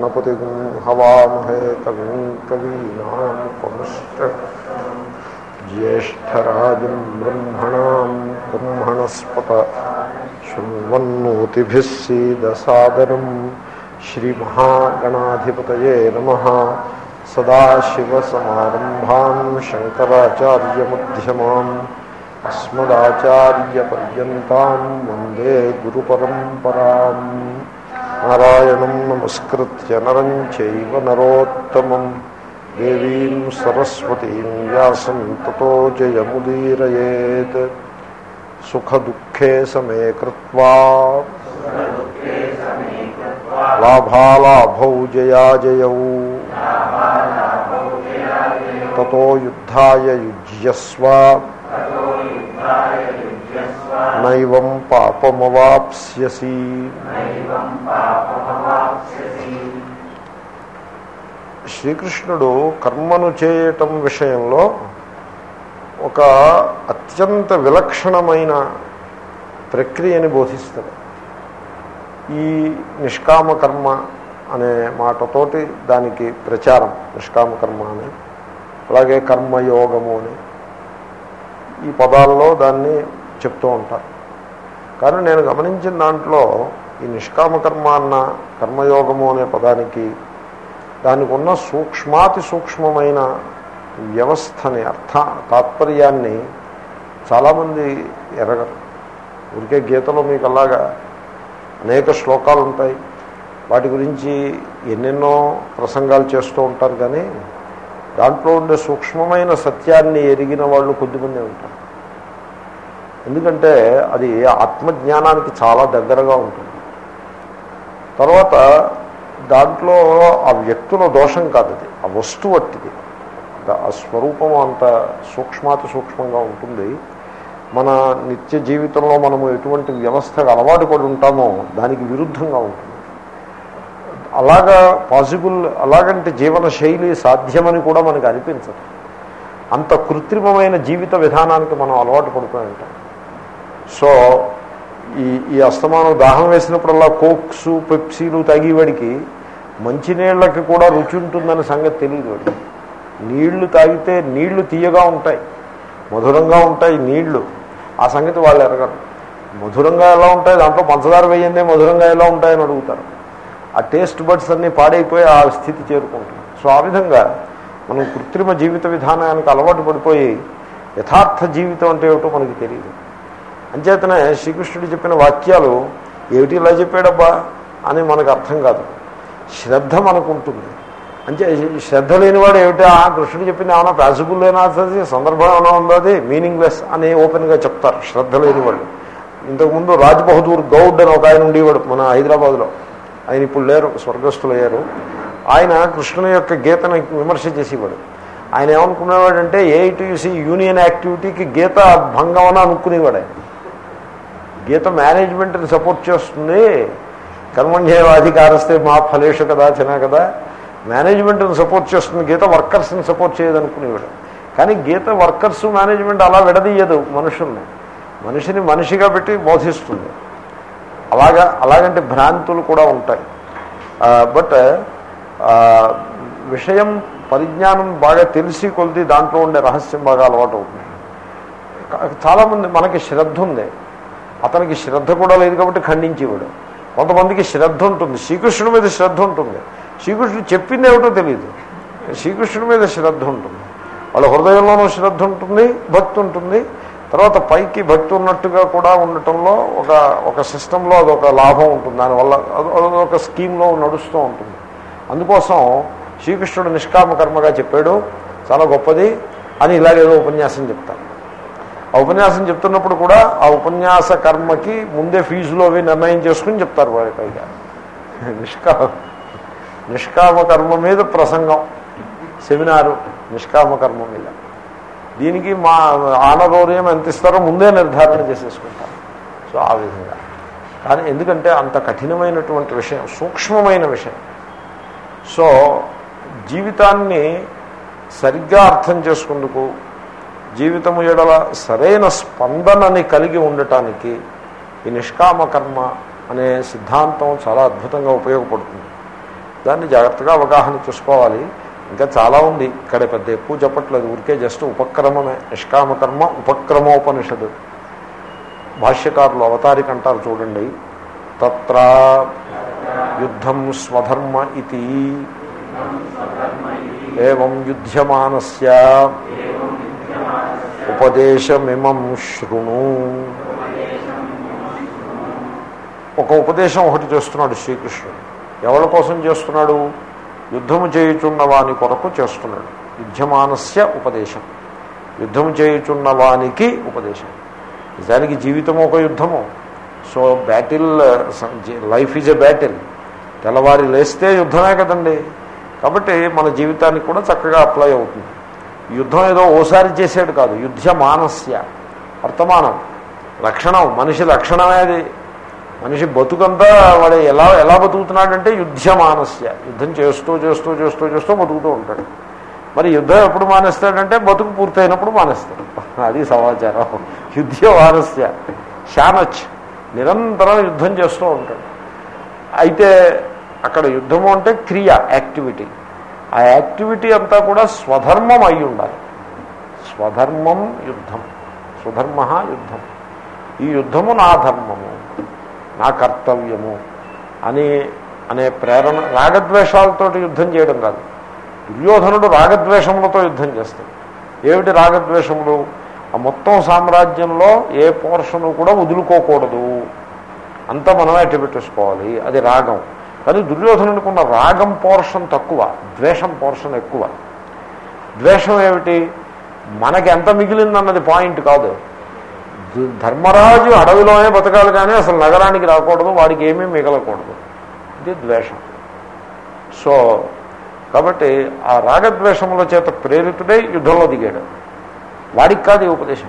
గణపతి హవామహే కవిం కవీనాముపమశ్చ జ్యేష్టరాజం బ్రహ్మణా బ్రహ్మణస్పత శృण्वन्नोतिभिः सीदसादरम् श्रीमहागणाधिपतये नमः सदाशिवसमारम्भान् शङ्कराचार्यमध्यमाम् अस्मदाचार्यपर्यन्ताम् वन्दे गुरुपरम्पराम् नारायणं नमस्कृत्य नरं चैव नरोत्तमम् देवीं सरस्वतीं व्यासं ततो जयमुदीरयेत् సుఖదుఖే సమే కృత్వా లాభాలాభౌ జయాజయౌ తతో యుద్ధాయ యుజ్యస్వ నైవం పాపమవాప్స్యసి శ్రీకృష్ణుడు కర్మను చేయటం విషయంలో ఒక అత్యంత విలక్షణమైన ప్రక్రియని బోధిస్తాడు ఈ నిష్కామ కర్మ అనే మాటతోటి దానికి ప్రచారం నిష్కామ కర్మ అని అలాగే కర్మయోగము అని ఈ పదాల్లో దాన్ని చెప్తూ ఉంటారు కానీ నేను గమనించిన దాంట్లో ఈ నిష్కామ కర్మ అన్న కర్మయోగము అనే పదానికి దానికి ఉన్న సూక్ష్మాతి సూక్ష్మమైన వ్యవస్థని అర్థ తాత్పర్యాన్ని చాలామంది ఎరగరు ఊరికే గీతలో మీకు అలాగా అనేక శ్లోకాలు ఉంటాయి వాటి గురించి ఎన్నెన్నో ప్రసంగాలు చేస్తూ ఉంటారు కానీ దాంట్లో ఉండే సూక్ష్మమైన సత్యాన్ని ఎరిగిన వాళ్ళు కొద్దిమంది ఉంటారు ఎందుకంటే అది ఆత్మజ్ఞానానికి చాలా దగ్గరగా ఉంటుంది తర్వాత దాంట్లో ఆ వ్యక్తుల దోషం కాదు అది ఆ వస్తువు అట్టిది ఆ స్వరూపం అంత సూక్ష్మాతి సూక్ష్మంగా ఉంటుంది మన నిత్య జీవితంలో మనము ఎటువంటి వ్యవస్థకు అలవాటు పడి ఉంటామో దానికి విరుద్ధంగా ఉంటుంది అలాగా పాసిబుల్ అలాగంటే జీవన శైలి సాధ్యమని కూడా మనకు అనిపించదు అంత కృత్రిమమైన జీవిత విధానానికి మనం అలవాటు పడిపోయి ఉంటాం సో ఈ ఈ అస్తమానం దాహం వేసినప్పుడల్లా కోక్స్ పెప్సీలు తాగేవాడికి మంచినీళ్ళకి కూడా రుచి ఉంటుందనే సంగతి తెలియదు వాడికి నీళ్లు తాగితే నీళ్లు తీయగా ఉంటాయి మధురంగా ఉంటాయి నీళ్లు ఆ సంగతి వాళ్ళు ఎరగరు మధురంగా ఎలా ఉంటాయి దాంట్లో పంచదార వేయందే మధురంగా ఎలా ఉంటాయని అడుగుతారు ఆ టేస్ట్ బడ్స్ అన్నీ పాడైపోయి ఆ స్థితి చేరుకుంటుంది సో ఆ విధంగా మనం కృత్రిమ జీవిత విధానానికి అలవాటు పడిపోయి యథార్థ జీవితం అంటే ఏమిటో మనకి తెలియదు అంచేతనే శ్రీకృష్ణుడు చెప్పిన వాక్యాలు ఏమిటి ఇలా చెప్పాడబ్బా అని మనకు అర్థం కాదు శ్రద్ధ మనకు ఉంటుంది అంటే శ్రద్ధ లేనివాడు ఏమిటా కృష్ణుడు చెప్పింది ఏమైనా పాసిబుల్ లేనా అది సందర్భం ఏమైనా ఉందో అది మీనింగ్లెస్ అని ఓపెన్గా చెప్తారు శ్రద్ధ లేనివాడు ఇంతకుముందు రాజ్ బహదూర్ గౌడ్ అని ఒక ఆయన ఉండేవాడు మన హైదరాబాద్లో ఆయన ఇప్పుడు లేరు స్వర్గస్థులు అయ్యారు ఆయన కృష్ణుని యొక్క గీతను విమర్శ చేసేవాడు ఆయన ఏమనుకునేవాడంటే ఏఐటీసీ యూనియన్ యాక్టివిటీకి గీత భంగం అని అనుకునేవాడు ఆయన గీత మేనేజ్మెంట్ని సపోర్ట్ చేస్తుంది కర్మణ్యేవాధికారస్తే మా ఫలేషు కదా చిన్న కదా మేనేజ్మెంట్ని సపోర్ట్ చేస్తుంది గీత వర్కర్స్ని సపోర్ట్ చేయదనుకునేవాడు కానీ గీత వర్కర్స్ మేనేజ్మెంట్ అలా విడదీయదు మనుషుల్ని మనిషిని మనిషిగా పెట్టి బోధిస్తుంది అలాగా అలాగంటే భ్రాంతులు కూడా ఉంటాయి బట్ విషయం పరిజ్ఞానం బాగా తెలిసి కొలిది దాంట్లో ఉండే రహస్యం బాగా అలవాటు అవుతుంది చాలామంది మనకి శ్రద్ధ ఉంది అతనికి శ్రద్ధ కూడా లేదు కాబట్టి ఖండించేవాడు కొంతమందికి శ్రద్ధ ఉంటుంది శ్రీకృష్ణుడి మీద శ్రద్ధ ఉంటుంది శ్రీకృష్ణుడు చెప్పింది ఏమిటో తెలియదు శ్రీకృష్ణుడి మీద శ్రద్ధ ఉంటుంది వాళ్ళ హృదయంలోనూ శ్రద్ధ ఉంటుంది భక్తి ఉంటుంది తర్వాత పైకి భక్తి ఉన్నట్టుగా కూడా ఉండటంలో ఒక ఒక సిస్టంలో అదొక లాభం ఉంటుంది దానివల్ల అదొక స్కీమ్లో నడుస్తూ ఉంటుంది అందుకోసం శ్రీకృష్ణుడు నిష్కామ కర్మగా చెప్పాడు చాలా గొప్పది అని ఇలాగేదో ఉపన్యాసం చెప్తారు ఆ ఉపన్యాసం చెప్తున్నప్పుడు కూడా ఆ ఉపన్యాస కర్మకి ముందే ఫీజులో అవి నిర్ణయం చేసుకుని చెప్తారు వారి పైగా నిష్కా నిష్కామ కర్మ మీద ప్రసంగం సెమినారు నిష్కామ కర్మ మీద దీనికి మా ఆనరోర్యం ఎంత ఇస్తారో ముందే నిర్ధారణ చేసేసుకుంటారు సో ఆ విధంగా కానీ ఎందుకంటే అంత కఠినమైనటువంటి విషయం సూక్ష్మమైన విషయం సో జీవితాన్ని సరిగ్గా అర్థం చేసుకుందుకు జీవితము ఎడల సరైన స్పందనని కలిగి ఉండటానికి ఈ నిష్కామ కర్మ అనే సిద్ధాంతం చాలా అద్భుతంగా ఉపయోగపడుతుంది దాన్ని జాగ్రత్తగా అవగాహన చేసుకోవాలి ఇంకా చాలా ఉంది ఇక్కడ పెద్ద ఎక్కువ చెప్పట్లేదు ఊరికే జస్ట్ ఉపక్రమమే నిష్కామకర్మ ఉపక్రమోపనిషదు భాష్యకారులు అవతారిక అంటారు చూడండి తత్ర యుద్ధం స్వధర్మ ఇది ఏం యుధ్యమానస్య ఉపదేశమిమం శృణు ఒక ఉపదేశం ఒకటి చేస్తున్నాడు శ్రీకృష్ణుడు ఎవరి కోసం చేస్తున్నాడు యుద్ధము చేయుచున్న వాని కొరకు చేస్తున్నాడు యుద్ధమానస్య ఉపదేశం యుద్ధము చేయుచున్న వానికి ఉపదేశం నిజానికి జీవితం ఒక యుద్ధము so battle life is a battle తెల్లవారి లేస్తే యుద్ధమే కదండి కాబట్టి మన జీవితానికి కూడా చక్కగా అప్లై అవుతుంది యుద్ధం ఏదో ఓసారి చేసాడు కాదు యుద్ధ మానస్య వర్తమానం లక్షణం మనిషి లక్షణమే అది మనిషి బతుకంతా వాడు ఎలా ఎలా బతుకుతున్నాడంటే యుద్ధ మానస్య యుద్ధం చేస్తూ చేస్తూ చేస్తూ చేస్తూ బతుకుతూ ఉంటాడు మరి యుద్ధం ఎప్పుడు మానేస్తాడంటే బతుకు పూర్తయినప్పుడు మానేస్తాడు అది సమాచారం యుద్ధ మానస్య శానచ్ నిరంతరం యుద్ధం చేస్తూ ఉంటాడు అయితే అక్కడ యుద్ధము అంటే క్రియ యాక్టివిటీ ఆ యాక్టివిటీ అంతా కూడా స్వధర్మం అయి ఉండాలి స్వధర్మం యుద్ధం స్వధర్మ యుద్ధం ఈ యుద్ధము నా ధర్మము నా కర్తవ్యము అని అనే ప్రేరణ రాగద్వేషాలతో యుద్ధం చేయడం కాదు దుర్యోధనుడు రాగద్వేషములతో యుద్ధం చేస్తాడు ఏమిటి రాగద్వేషములు ఆ మొత్తం సామ్రాజ్యంలో ఏ పోర్షను కూడా వదులుకోకూడదు అంతా మనమే అట్టి పెట్టేసుకోవాలి అది రాగం కానీ దుర్యోధనుడికి ఉన్న రాగం పోర్షన్ తక్కువ ద్వేషం పోర్షన్ ఎక్కువ ద్వేషం ఏమిటి మనకి ఎంత మిగిలిందన్నది పాయింట్ కాదు దు- ధర్మరాజు అడవిలోనే బతకాలి కానీ అసలు నగరానికి రాకూడదు వాడికి ఏమీ మిగలకూడదు ఇది ద్వేషం సో కాబట్టి ఆ రాగద్వేషముల చేత ప్రేరితుడై యుద్ధంలో దిగాడు వాడికి కాదు ఈ ఉపదేశం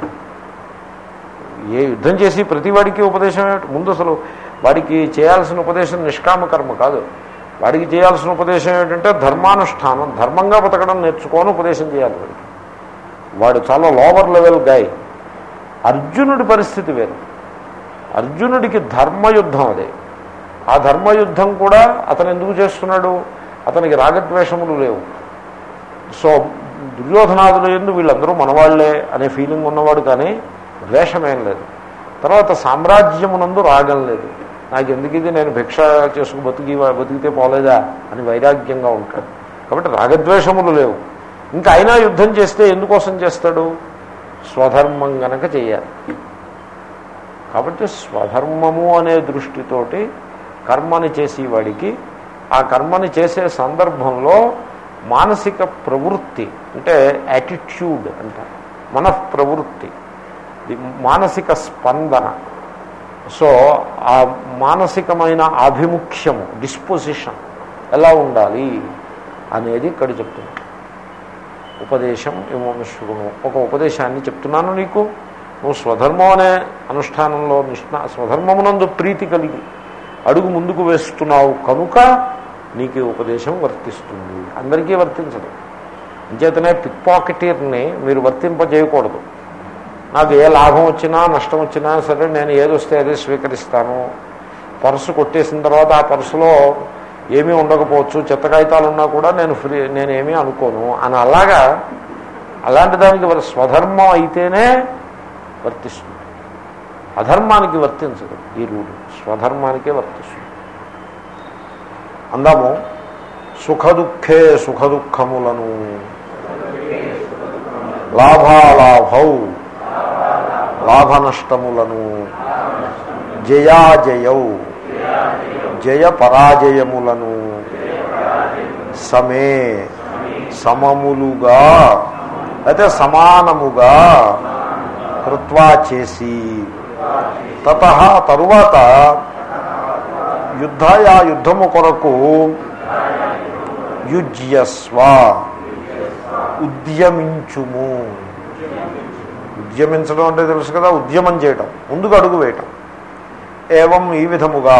ఏ యుద్ధం చేసి ప్రతి వాడికి ఉపదేశం ఏమిటి ముందు అసలు వాడికి చేయాల్సిన ఉపదేశం నిష్కామ కర్మ కాదు వాడికి చేయాల్సిన ఉపదేశం ఏంటంటే ధర్మానుష్ఠానం ధర్మంగా బతకడం నేర్చుకొని ఉపదేశం చేయాలి వాడికి వాడు చాలా లోవర్ లెవెల్ గాయ్ అర్జునుడి పరిస్థితి వేరు అర్జునుడికి ధర్మయుద్ధం అదే ఆ ధర్మయుద్ధం కూడా అతను ఎందుకు చేస్తున్నాడు అతనికి రాగద్వేషములు లేవు సో దుర్యోధనాదులు ఎందు వీళ్ళందరూ మనవాళ్లే అనే ఫీలింగ్ ఉన్నవాడు కానీ ద్వేషమేం లేదు తర్వాత సామ్రాజ్యమునందు రాగం లేదు నాకు ఎందుకు ఇది నేను భిక్ష చేసుకు బతికి బతికితే పోలేదా అని వైరాగ్యంగా ఉంటాడు కాబట్టి రాగద్వేషములు లేవు ఇంకా అయినా యుద్ధం చేస్తే ఎందుకోసం చేస్తాడు స్వధర్మం గనక చేయాలి కాబట్టి స్వధర్మము అనే దృష్టితోటి కర్మని చేసేవాడికి ఆ కర్మని చేసే సందర్భంలో మానసిక ప్రవృత్తి అంటే యాటిట్యూడ్ అంటారు మనఃప్రవృత్తి ఇది మానసిక స్పందన సో ఆ మానసికమైన ఆభిముఖ్యము డిస్పోజిషన్ ఎలా ఉండాలి అనేది ఇక్కడ చెప్తుంది ఉపదేశం ఇమోమి శృణు ఒక ఉపదేశాన్ని చెప్తున్నాను నీకు నువ్వు స్వధర్మం అనే అనుష్ఠానంలో నిష్ణా స్వధర్మమునందు ప్రీతి కలిగి అడుగు ముందుకు వేస్తున్నావు కనుక నీకు ఈ ఉపదేశం వర్తిస్తుంది అందరికీ వర్తించదు అంచేతనే పిక్ పాకెటీర్ని మీరు వర్తింపజేయకూడదు నాకు ఏ లాభం వచ్చినా నష్టం వచ్చినా సరే నేను ఏదొస్తే అదే స్వీకరిస్తాను పర్సు కొట్టేసిన తర్వాత ఆ పర్సులో ఏమీ ఉండకపోవచ్చు చెత్త కాగితాలు ఉన్నా కూడా నేను ఫ్రీ నేనేమీ అనుకోను అని అలాగా అలాంటి దానికి మరి స్వధర్మం అయితేనే వర్తిస్తుంది అధర్మానికి వర్తించదు ఈ రూలు స్వధర్మానికే వర్తిస్తుంది అందాము సుఖదుఖే సుఖదుఖములను లాభాలాభౌ లాభ నష్టములను జయాజయౌ జయ పరాజయములను సమే సమములుగా అయితే సమానముగా కృత్వా చేసి తత తరువాత యుద్ధాయా యుద్ధము కొరకు యుజ్యస్వ ఉద్యమించుము ఉద్యమించడం అంటే తెలుసు కదా ఉద్యమం చేయటం ముందుకు అడుగు వేయటం ఏవం ఈ విధముగా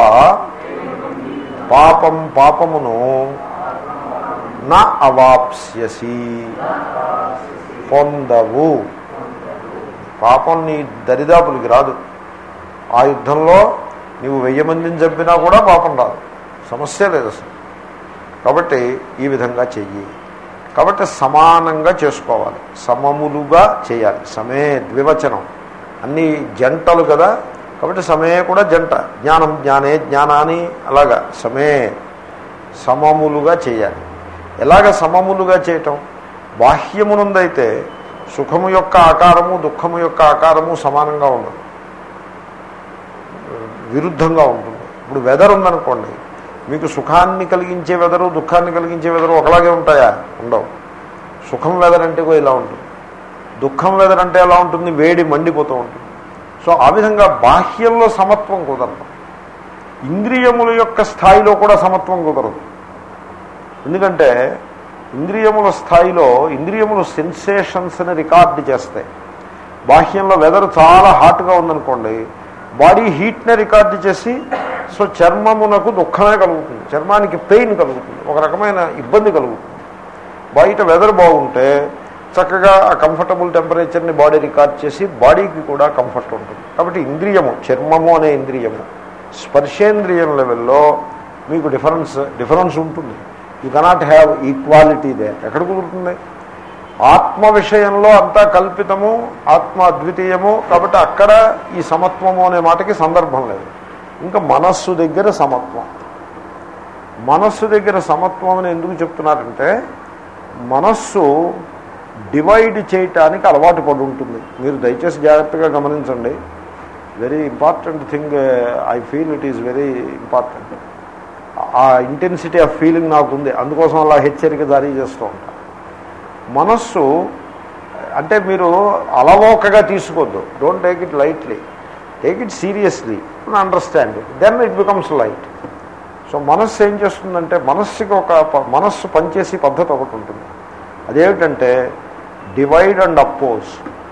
పాపం పాపమును నా అవాప్స్యసి పొందవు పాపం నీ దరిదాపులకి రాదు ఆ యుద్ధంలో నీవు వెయ్యి మందిని చంపినా కూడా పాపం రాదు సమస్య లేదు అసలు కాబట్టి ఈ విధంగా చెయ్యి కాబట్టి సమానంగా చేసుకోవాలి సమములుగా చేయాలి సమే ద్వివచనం అన్ని జంటలు కదా కాబట్టి సమే కూడా జంట జ్ఞానం జ్ఞానే జ్ఞానాన్ని అలాగా సమే సమములుగా చేయాలి ఎలాగ సమములుగా చేయటం బాహ్యమునందైతే సుఖము యొక్క ఆకారము దుఃఖము యొక్క ఆకారము సమానంగా ఉండదు విరుద్ధంగా ఉంటుంది ఇప్పుడు వెదర్ ఉందనుకోండి మీకు సుఖాన్ని కలిగించే వెదరు దుఃఖాన్ని కలిగించే వెదరు ఒకలాగే ఉంటాయా ఉండవు సుఖం వెదర్ అంటే కూడా ఇలా ఉంటుంది దుఃఖం వెదర్ అంటే ఎలా ఉంటుంది వేడి మండిపోతూ ఉంటుంది సో ఆ విధంగా బాహ్యంలో సమత్వం కుదరదు ఇంద్రియముల యొక్క స్థాయిలో కూడా సమత్వం కుదరదు ఎందుకంటే ఇంద్రియముల స్థాయిలో ఇంద్రియములు సెన్సేషన్స్ని రికార్డు చేస్తాయి బాహ్యంలో వెదర్ చాలా హాట్గా ఉందనుకోండి బాడీ హీట్నే రికార్డు చేసి సో చర్మమునకు దుఃఖమే కలుగుతుంది చర్మానికి పెయిన్ కలుగుతుంది ఒక రకమైన ఇబ్బంది కలుగుతుంది బయట వెదర్ బాగుంటే చక్కగా ఆ కంఫర్టబుల్ టెంపరేచర్ని బాడీ రికార్డ్ చేసి బాడీకి కూడా కంఫర్ట్ ఉంటుంది కాబట్టి ఇంద్రియము చర్మము అనే ఇంద్రియము స్పర్శేంద్రియం లెవెల్లో మీకు డిఫరెన్స్ డిఫరెన్స్ ఉంటుంది you cannot have equality they ఎక్కడ కుదురుతుంది ఆత్మ విషయంలో అంతా కల్పితము ఆత్మ అద్వితీయము కాబట్టి అక్కడ ఈ సమత్వము అనే మాటకి సందర్భం లేదు ఇంకా మనస్సు దగ్గర సమత్వం మనస్సు దగ్గర సమత్వం అని ఎందుకు చెప్తున్నారంటే మనస్సు డివైడ్ చేయటానికి అలవాటు పడి ఉంటుంది మీరు దయచేసి జాగ్రత్తగా గమనించండి very important thing I feel it is very important ఆ ఇంటెన్సిటీ ఆఫ్ ఫీలింగ్ నాకు ఉంది అందుకోసం అలా హెచ్చరిక జారీ చేస్తూ ఉంటాను మనస్సు అంటే మీరు అలవోకగా తీసుకోవద్దు don't take it lightly take it seriously understand it then it becomes light so మనస్సు ఏం చేస్తుందంటే మనస్సుకి ఒక ప- మనస్సు పనిచేసే పద్ధతి ఒకటి ఉంటుంది అదేమిటంటే డివైడ్ అండ్ అపోజ్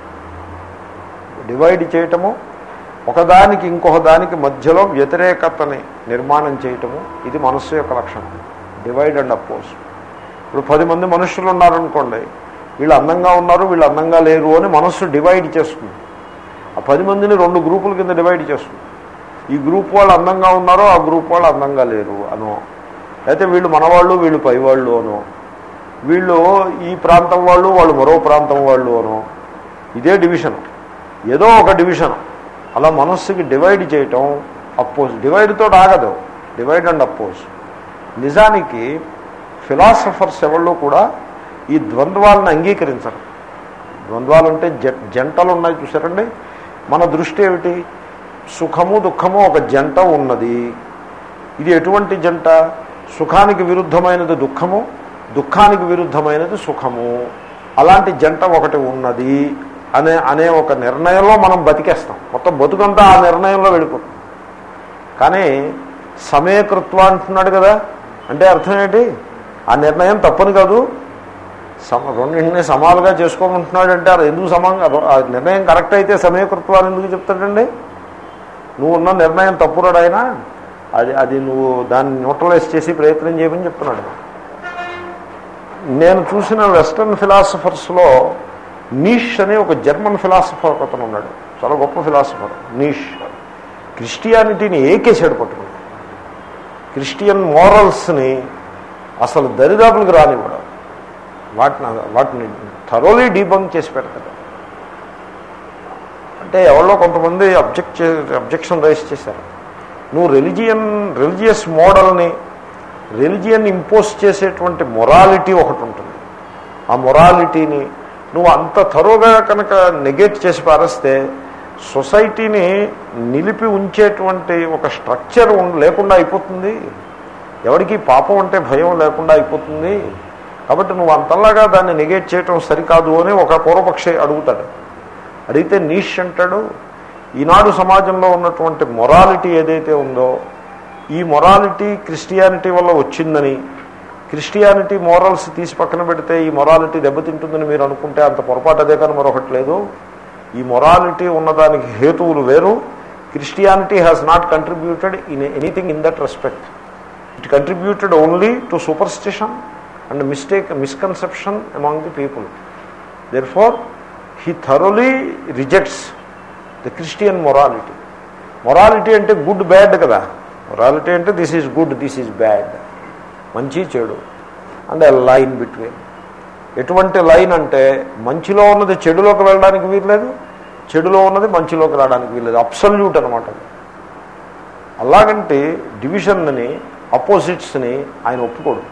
డివైడ్ చేయటము ఒకదానికి ఇంకొక దానికి మధ్యలో వ్యతిరేకతని నిర్మాణం చేయటము ఇది మనస్సు యొక్క లక్షణం డివైడ్ అండ్ అపోజ్ ఇప్పుడు పది మంది మనుషులు ఉన్నారనుకోండి వీళ్ళు అందంగా ఉన్నారు వీళ్ళు అందంగా లేరు అని మనస్సు డివైడ్ చేస్తుంది ఆ పది మందిని రెండు గ్రూపుల కింద డివైడ్ చేస్తుంది ఈ గ్రూప్ వాళ్ళు అందంగా ఉన్నారో ఆ గ్రూప్ వాళ్ళు అందంగా లేరు అనో అయితే వీళ్ళు మనవాళ్ళు వీళ్ళు పైవాళ్ళు అనో వీళ్ళు ఈ ప్రాంతం వాళ్ళు వాళ్ళు మరో ప్రాంతం వాళ్ళు అనో ఇదే డివిజన్ ఏదో ఒక డివిజన్ అలా మనస్సుకి డివైడ్ చేయటం అపోజ్ డివైడ్తో ఆగదు డివైడ్ అండ్ అపోజ్ నిజానికి ఫిలాసఫర్స్ ఎవళ్ళు కూడా ఈ ద్వంద్వాలను అంగీకరించరు ద్వంద్వాలు అంటే జ జంటలు ఉన్నాయి చూసారండి మన దృష్టి ఏమిటి సుఖము దుఃఖము ఒక జంట ఉన్నది ఇది ఎటువంటి జంట సుఖానికి విరుద్ధమైనది దుఃఖము దుఃఖానికి విరుద్ధమైనది సుఖము అలాంటి జంట ఒకటి ఉన్నది అనే అనే ఒక నిర్ణయంలో మనం బతికేస్తాం మొత్తం బతుకంతా ఆ నిర్ణయంలో వెళ్ళిపోతుంది కానీ సమయకృత్వ అంటున్నాడు కదా అంటే అర్థం ఏంటి ఆ నిర్ణయం తప్పని కాదు సమ రెండింటిని సమాలుగా చేసుకోమంటున్నాడు అంటే అది ఎందుకు సమంగా ఆ నిర్ణయం కరెక్ట్ అయితే సమయకృత్వాన్ని ఎందుకు చెప్తాడండి నువ్వు ఉన్న నిర్ణయం తప్పురాడైనా అది అది నువ్వు దాన్ని న్యూట్రలైజ్ చేసి ప్రయత్నం చేయమని చెప్తున్నాడు నేను చూసిన వెస్టర్న్ ఫిలాసఫర్స్లో నీష్ అనే ఒక జర్మన్ ఫిలాసఫర్ అతను ఉన్నాడు చాలా గొప్ప ఫిలాసఫర్ నీష్ క్రిస్టియానిటీని ఏకేసాడు పట్టుకుని క్రిస్టియన్ మోరల్స్ని అసలు దరిదాపులకు రానివ్వడు వాటిని వాటిని థరోలీ డీబంక్ చేసి పెడతాడు అంటే ఎవరో కొంతమంది అబ్జెక్ట్ చే అబ్జెక్షన్ రైజ్ చేశారు నువ్వు రిలిజియన్ రిలీజియస్ మోడల్ని రిలిజియన్ ఇంపోజ్ చేసేటువంటి మొరాలిటీ ఒకటి ఉంటుంది ఆ మొరాలిటీని నువ్వు అంత తరువుగా కనుక నెగెట్ చేసి పారేస్తే సొసైటీని నిలిపి ఉంచేటువంటి ఒక స్ట్రక్చర్ ఉం- లేకుండా అయిపోతుంది ఎవరికి పాపం అంటే భయం లేకుండా అయిపోతుంది కాబట్టి నువ్వు అంతలాగా దాన్ని నెగెట్ చేయటం సరికాదు అని ఒక పూర్వపక్షి అడుగుతాడు అడిగితే నీష్ అంటాడు ఈనాడు సమాజంలో ఉన్నటువంటి మొరాలిటీ ఏదైతే ఉందో ఈ మొరాలిటీ క్రిస్టియానిటీ వల్ల వచ్చిందని క్రిస్టియానిటీ మోరల్స్ తీసి పక్కన పెడితే ఈ మొరాలిటీ దెబ్బతింటుందని మీరు అనుకుంటే అంత పొరపాటు అదే కానీ మరొకటి లేదు ఈ మొరాలిటీ ఉన్నదానికి హేతువులు వేరు Christianity has not contributed in anything in that respect it contributed only to superstition and mistake misconception among the people therefore he thoroughly rejects the Christian morality morality అంటే గుడ్ బ్యాడ్ కదా morality అంటే this is good this is bad మంచి చెడు and a line between ఎటువంటి line అంటే మంచిలో ఉన్నది చెడులోకి వెళ్ళడానికి వీల్లేదు చెడులో ఉన్నది మంచిలోకి రావడానికి వీల్లేదు అబ్సల్యూట్ అనమాట అది అలాగంటే డివిజన్ని అపోజిట్స్ని ఆయన ఒప్పుకోడు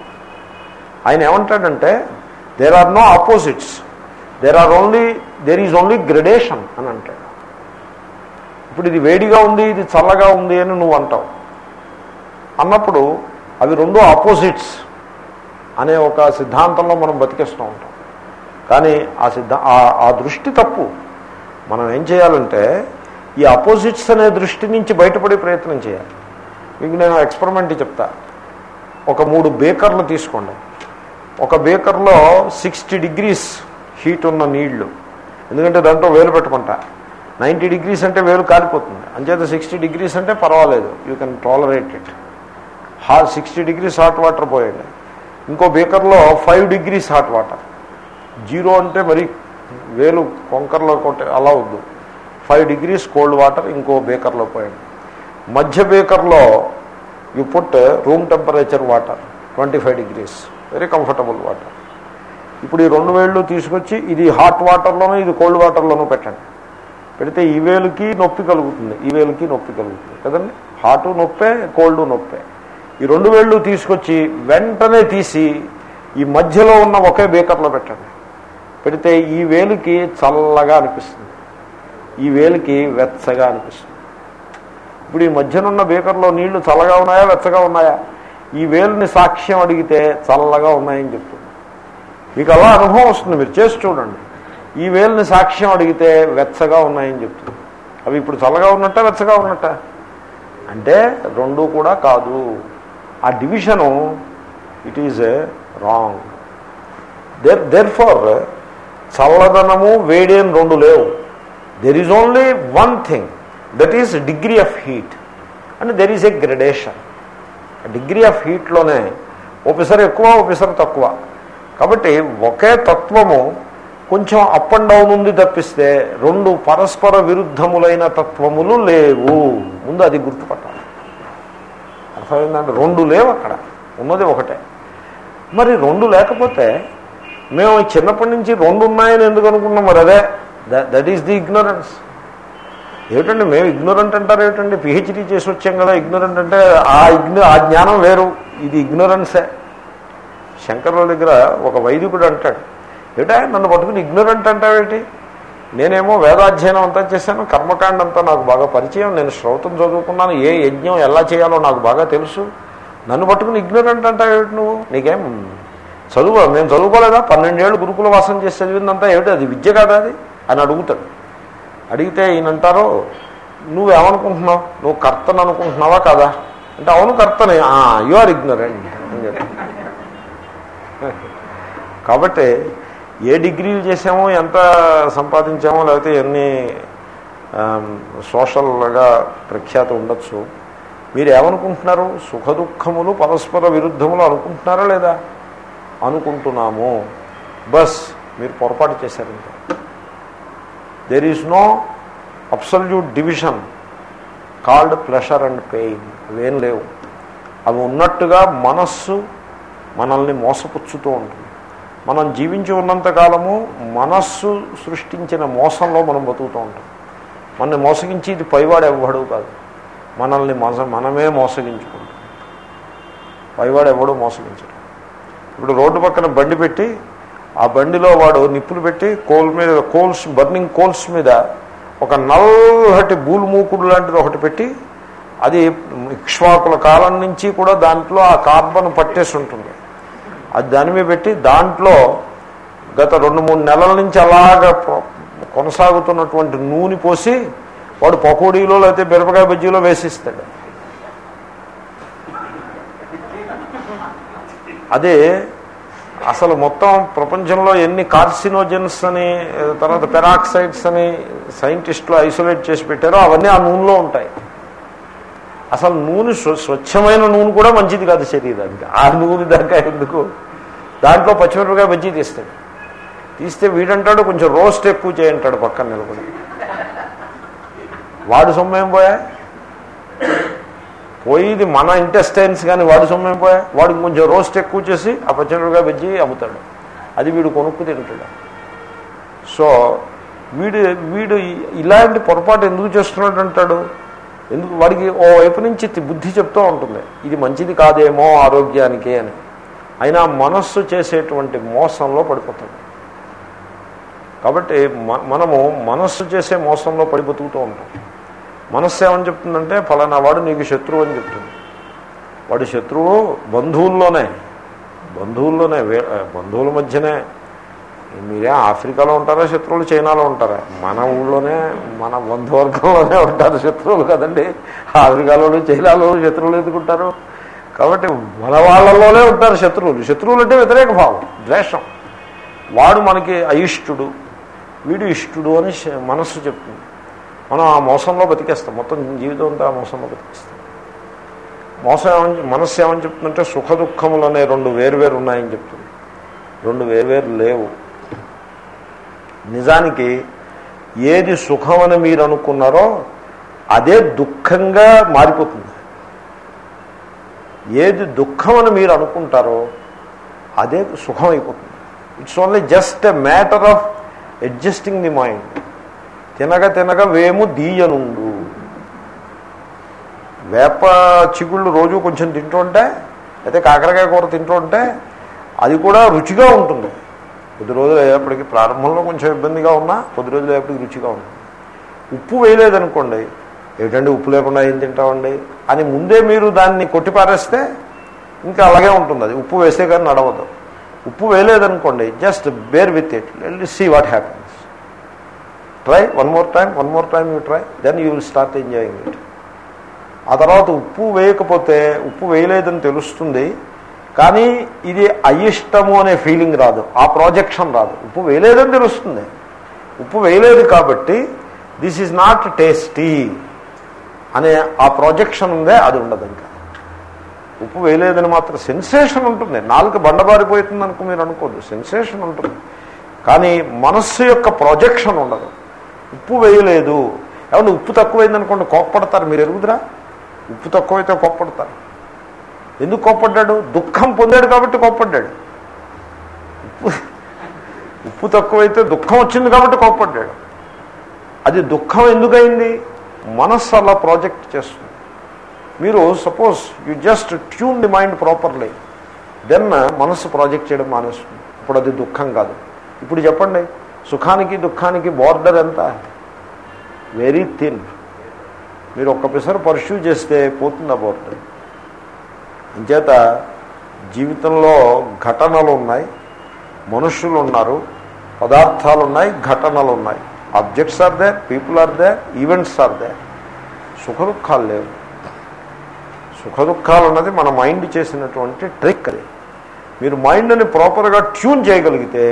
ఆయన ఏమంటాడంటే there are no opposites there are only there is only gradation అని అంటాడు ఇప్పుడు ఇది వేడిగా ఉంది ఇది చల్లగా ఉంది అని నువ్వు అంటావు అన్నప్పుడు అవి రెండు ఆపోజిట్స్ అనే ఒక సిద్ధాంతంలో మనం బతికేస్తూ ఉంటాం కానీ ఆ సిద్ధా ఆ- ఆ దృష్టి తప్పు మనం ఏం చేయాలంటే ఈ అపోజిట్స్ అనే దృష్టి నుంచి బయటపడే ప్రయత్నం చేయాలి మీకు నేను ఎక్స్పెరిమెంట్ చెప్తా ఒక మూడు బేకర్లు తీసుకోండి ఒక బేకర్లో సిక్స్టీ డిగ్రీస్ హీట్ ఉన్న నీళ్లు ఎందుకంటే దాంట్లో వేలు పెట్టమంట నైంటీ డిగ్రీస్ అంటే వేలు కాలిపోతుంది అంచేత సిక్స్టీ డిగ్రీస్ అంటే పర్వాలేదు యూ కెన్ టాలరేట్ ఇట్ హా సిక్స్టీ డిగ్రీస్ హాట్ వాటర్ పోయండి ఇంకో బేకర్లో five degrees hot water zero అంటే మరి వేలు కొంకర్లో కొట్టే అలా వద్దు ఫైవ్ డిగ్రీస్ కోల్డ్ వాటర్ ఇంకో బేకర్లో పోయండి మధ్య బేకర్లో you put room temperature water twenty five degrees very comfortable water ఇప్పుడు ఈ రెండు వేళ్ళు తీసుకొచ్చి ఇది హాట్ వాటర్లోనూ ఇది కోల్డ్ వాటర్లోనూ పెట్టండి పెడితే ఈ వేలుకి నొప్పి కలుగుతుంది ఈ వేలుకి నొప్పి కలుగుతుంది కదండి హాటు నొప్పే కోల్డ్ నొప్పే ఈ రెండు వేళ్ళు తీసుకొచ్చి వెంటనే తీసి ఈ మధ్యలో ఉన్న ఒకే బేకర్లో పెట్టండి పెడితే ఈ వేలుకి చల్లగా అనిపిస్తుంది ఈ వేలుకి వెచ్చగా అనిపిస్తుంది ఇప్పుడు ఈ మధ్యనున్న బేకర్లో నీళ్లు చల్లగా ఉన్నాయా వెచ్చగా ఉన్నాయా ఈ వేలుని సాక్ష్యం అడిగితే చల్లగా ఉన్నాయని చెప్తుంది మీకు అలా అనుభవం వస్తుంది మీరు చేసి చూడండి ఈ వేలుని సాక్ష్యం అడిగితే వెచ్చగా ఉన్నాయని చెప్తుంది అవి ఇప్పుడు చల్లగా ఉన్నట్ట వెచ్చగా ఉన్నట్ట అంటే రెండు కూడా కాదు ఆ division it is wrong there therefore చల్లదనము వేడి అని రెండు లేవు there is only one thing that is degree of heat and there is a gradation degree of హీట్లోనే ఒకసారి ఎక్కువ ఒకసారి తక్కువ కాబట్టి ఒకే తత్వము కొంచెం అప్ అండ్ డౌన్ ఉంది తప్పిస్తే రెండు పరస్పర విరుద్ధములైన తత్వములు లేవు ముందు అది గుర్తుపట్టాలి అర్థమైందంటే రెండు లేవు అక్కడ ఉన్నది ఒకటే మరి రెండు లేకపోతే మేము చిన్నప్పటి నుంచి రెండు ఉన్నాయని ఎందుకు అనుకున్నాం మరి అదే దట్ ఈస్ ది ఇగ్నరెన్స్ ఏమిటండి మేము ఇగ్నోరెంట్ అంటారు ఏమిటండి పిహెచ్డీ చేసి వచ్చాం కదా ఇగ్నోరెంట్ అంటే ఆ ఇగ్నో ఆ జ్ఞానం వేరు ఇది ఇగ్నోరెన్సే శంకరుల దగ్గర ఒక వైదికుడు అంటాడు ఏటా నన్ను పట్టుకుని ఇగ్నోరెంట్ అంటావేంటి నేనేమో వేదాధ్యయనం అంతా చేశాను కర్మకాండ అంతా నాకు బాగా పరిచయం నేను శ్రౌతం చదువుకున్నాను ఏ యజ్ఞం ఎలా చేయాలో నాకు బాగా తెలుసు నన్ను పట్టుకుని ఇగ్నోరెంట్ అంటావేమిటి నువ్వు నీకేం చదువు మేము చదువుకోలేదా పన్నెండేళ్ళు గురుకుల వాసం చేసి చదివిందంతా ఏమిటి అది విద్య కాదా అది అని అడుగుతాడు అడిగితే ఈయన అంటారు నువ్వేమనుకుంటున్నావు నువ్వు కర్తను అనుకుంటున్నావా కదా అంటే అవును కర్తనే యు ఆర్ ఇగ్నరెంట్ అని చెప్పి కాబట్టి ఏ డిగ్రీలు చేసామో ఎంత సంపాదించామో లేకపోతే ఎన్ని సోషల్గా ప్రఖ్యాతి ఉండొచ్చు మీరు ఏమనుకుంటున్నారు సుఖ దుఃఖములు పరస్పర విరుద్ధములు అనుకుంటున్నారా లేదా అనుకుంటున్నాము బస్ మీరు పొరపాటు చేశారు ఇంకా there is no absolute division called pleasure and pain అవేం లేవు అవి ఉన్నట్టుగా మనస్సు మనల్ని మోసపుచ్చుతూ ఉంటుంది మనం జీవించి ఉన్నంతకాలము మనస్సు సృష్టించిన మోసంలో మనం బతుకుతూ ఉంటాం మనల్ని మోసగించి ఇది పైవాడు ఎవ్వడు కాదు మనల్ని మోస మనమే మోసగించుకుంటాం పైవాడు ఎవడు మోసగించడం ఇప్పుడు రోడ్డు పక్కన బండి పెట్టి ఆ బండిలో వాడు నిప్పులు పెట్టి కోల్ మీద కోల్స్ బర్నింగ్ కోల్స్ మీద ఒక నల్లటి బూలు మూకుడు లాంటిది ఒకటి పెట్టి అది ఇక్ష్వాకుల కాలం నుంచి కూడా దాంట్లో ఆ కార్బన్ పట్టేసి ఉంటుంది అది దాని మీద పెట్టి దాంట్లో గత రెండు మూడు నెలల నుంచి అలాగ కొ- కొనసాగుతున్నటువంటి నూనె పోసి వాడు పకోడీలో లేకపోతే మిరపకాయ బజ్జీలో వేసిస్తాడు అదే అసలు మొత్తం ప్రపంచంలో ఎన్ని కార్సినోజన్స్ అని తర్వాత పెరాక్సైడ్స్ అని సైంటిస్టులు ఐసోలేట్ చేసి పెట్టారో అవన్నీ ఆ నూనెలో ఉంటాయి అసలు నూనె స్వ- స్వచ్ఛమైన నూనె కూడా మంచిది కాదు శరీరానికి ఆ నూనె దాకా ఎందుకు దాంట్లో పచ్చిమిరపకాయ బజ్జీ తీస్తాడు తీస్తే వీడంటాడు కొంచెం రోస్ట్ ఎక్కువ చేయంటాడు పక్కన నిలబడి వాడు సొమ్మేం పోయా పోయేది మన ఇంటెస్టైన్స్ కానీ వాడి సొమ్మేం పోయా వాడు కొంచెం రోస్ట్ ఎక్కువ చేసి ఆ పచ్చడిగా వెజ్జి అమ్ముతాడు అది వీడు కొనుక్కు తింటాడు సో వీడు వీడు ఇ- ఇలాంటి పొరపాటు ఎందుకు చేస్తున్నాడు అంటాడు ఎందుకు వాడికి ఓ వైపు నుంచి తి- బుద్ధి చెప్తూ ఉంటుంది ఇది మంచిది కాదేమో ఆరోగ్యానికి అని అయినా మనస్సు చేసేటువంటి మోసంలో పడిపోతాడు కాబట్టి మ- మనము మనస్సు చేసే మోసంలో పడి బతుకుతూ ఉంటాం మనస్సు ఏమని చెప్తుందంటే ఫలానా వాడు నీకు శత్రువు అని చెప్తుంది వాడి శత్రువు బంధువుల్లోనే బంధువుల్లోనే వే- బంధువుల మధ్యనే మీరే ఆఫ్రికాలో ఉంటారా శత్రువులు చైనాలో ఉంటారా మన ఊళ్ళోనే మన బంధువర్గంలోనే ఉంటారు శత్రువులు కదండి ఆఫ్రికాలోను చైనాలో శత్రువులు ఎందుకుంటారు కాబట్టి మన వాళ్ళలోనే ఉంటారు శత్రువులు శత్రువులు అంటే వ్యతిరేక భావం ద్వేషం వాడు మనకి అయిష్టుడు వీడు ఇష్టుడు అని శ- మనస్సు చెప్తుంది మనం ఆ మోసంలో బతికేస్తాం మొత్తం జీవితం అంతా ఆ మోసంలో బతికేస్తాం మోసం ఏమని మనస్సు ఏమని చెప్తుందంటే సుఖ దుఃఖములు అనే రెండు వేరువేరు ఉన్నాయని చెప్తుంది రెండు వేరువేరు లేవు నిజానికి ఏది సుఖమని మీరు అనుకున్నారో అదే దుఃఖంగా మారిపోతుంది ఏది దుఃఖమని మీరు అనుకుంటారో అదే సుఖం అయిపోతుంది it's only just a matter of adjusting the mind తినగ తినగ వేము దీయనుండు వేప చిగుళ్ళు రోజు కొంచెం తింటుంటే అయితే కాకరకాయ కూర తింటుంటే అది కూడా రుచిగా ఉంటుంది కొద్ది రోజులు అయ్యేప్పటికి ప్రారంభంలో కొంచెం ఇబ్బందిగా ఉన్నా కొద్ది రోజులు అయ్యేప్పటికి రుచిగా ఉంటుంది ఉప్పు వేయలేదనుకోండి ఏమిటండి ఉప్పు లేకుండా ఏం తింటామండి అని ముందే మీరు దాన్ని కొట్టిపారేస్తే ఇంకా అలాగే ఉంటుంది అది ఉప్పు వేస్తే కానీ నడవదు ఉప్పు వేయలేదనుకోండి just bear with it see what happens try one more time one more time you try then you will start enjoying it ఆ తర్వాత ఉప్పు వేయకపోతే ఉప్పు వేయలేదని తెలుస్తుంది కానీ ఇది అయిష్టము అనే ఫీలింగ్ రాదు ఆ ప్రాజెక్షన్ రాదు ఉప్పు వేయలేదని తెలుస్తుంది ఉప్పు వేయలేదు కాబట్టి దిస్ ఈజ్ నాట్ టేస్టీ అనే ఆ ప్రాజెక్షన్ ఉందే అది ఉండదు ఇంకా ఉప్పు వేయలేదని మాత్రం సెన్సేషన్ ఉంటుంది నాలుగు బండబారిపోతుంది అనుకో మీరు అనుకోద్దు సెన్సేషన్ ఉంటుంది కానీ మనస్సు యొక్క ప్రొజెక్షన్ ఉండదు ఉప్పు వేయలేదు ఏమన్నా ఉప్పు తక్కువైంది అనుకోండి కోప్పడతారు మీరు ఎరుగుదరా ఉప్పు తక్కువైతే కోప్పడతారు ఎందుకు కోప్పడ్డాడు దుఃఖం పొందాడు కాబట్టి కోప్పడ్డాడు ఉప్పు ఉప్పు తక్కువైతే దుఃఖం వచ్చింది కాబట్టి కోప్పడ్డాడు అది దుఃఖం ఎందుకైంది మనస్సు అలా ప్రాజెక్ట్ చేస్తుంది మీరు suppose you just tune the mind properly then మనస్సు ప్రాజెక్ట్ చేయడం మానేస్తుంది ఇప్పుడు అది దుఃఖం కాదు ఇప్పుడు చెప్పండి సుఖానికి దుఃఖానికి బార్డర్ ఎంత వెరీ థిన్ మీరు ఒక్క పిసరు పర్ష్యూ చేస్తే పోతుంది ఆ బార్డర్ అంచేత జీవితంలో ఘటనలు ఉన్నాయి మనుషులు ఉన్నారు పదార్థాలు ఉన్నాయి ఘటనలు ఉన్నాయి objects are they people are they events are they సుఖ దుఃఖాలు లేవు సుఖ దుఃఖాలు అన్నది మన మైండ్ చేసినటువంటి ట్రిక్ అది మీరు మైండ్ని ప్రాపర్గా ట్యూన్ చేయగలిగితే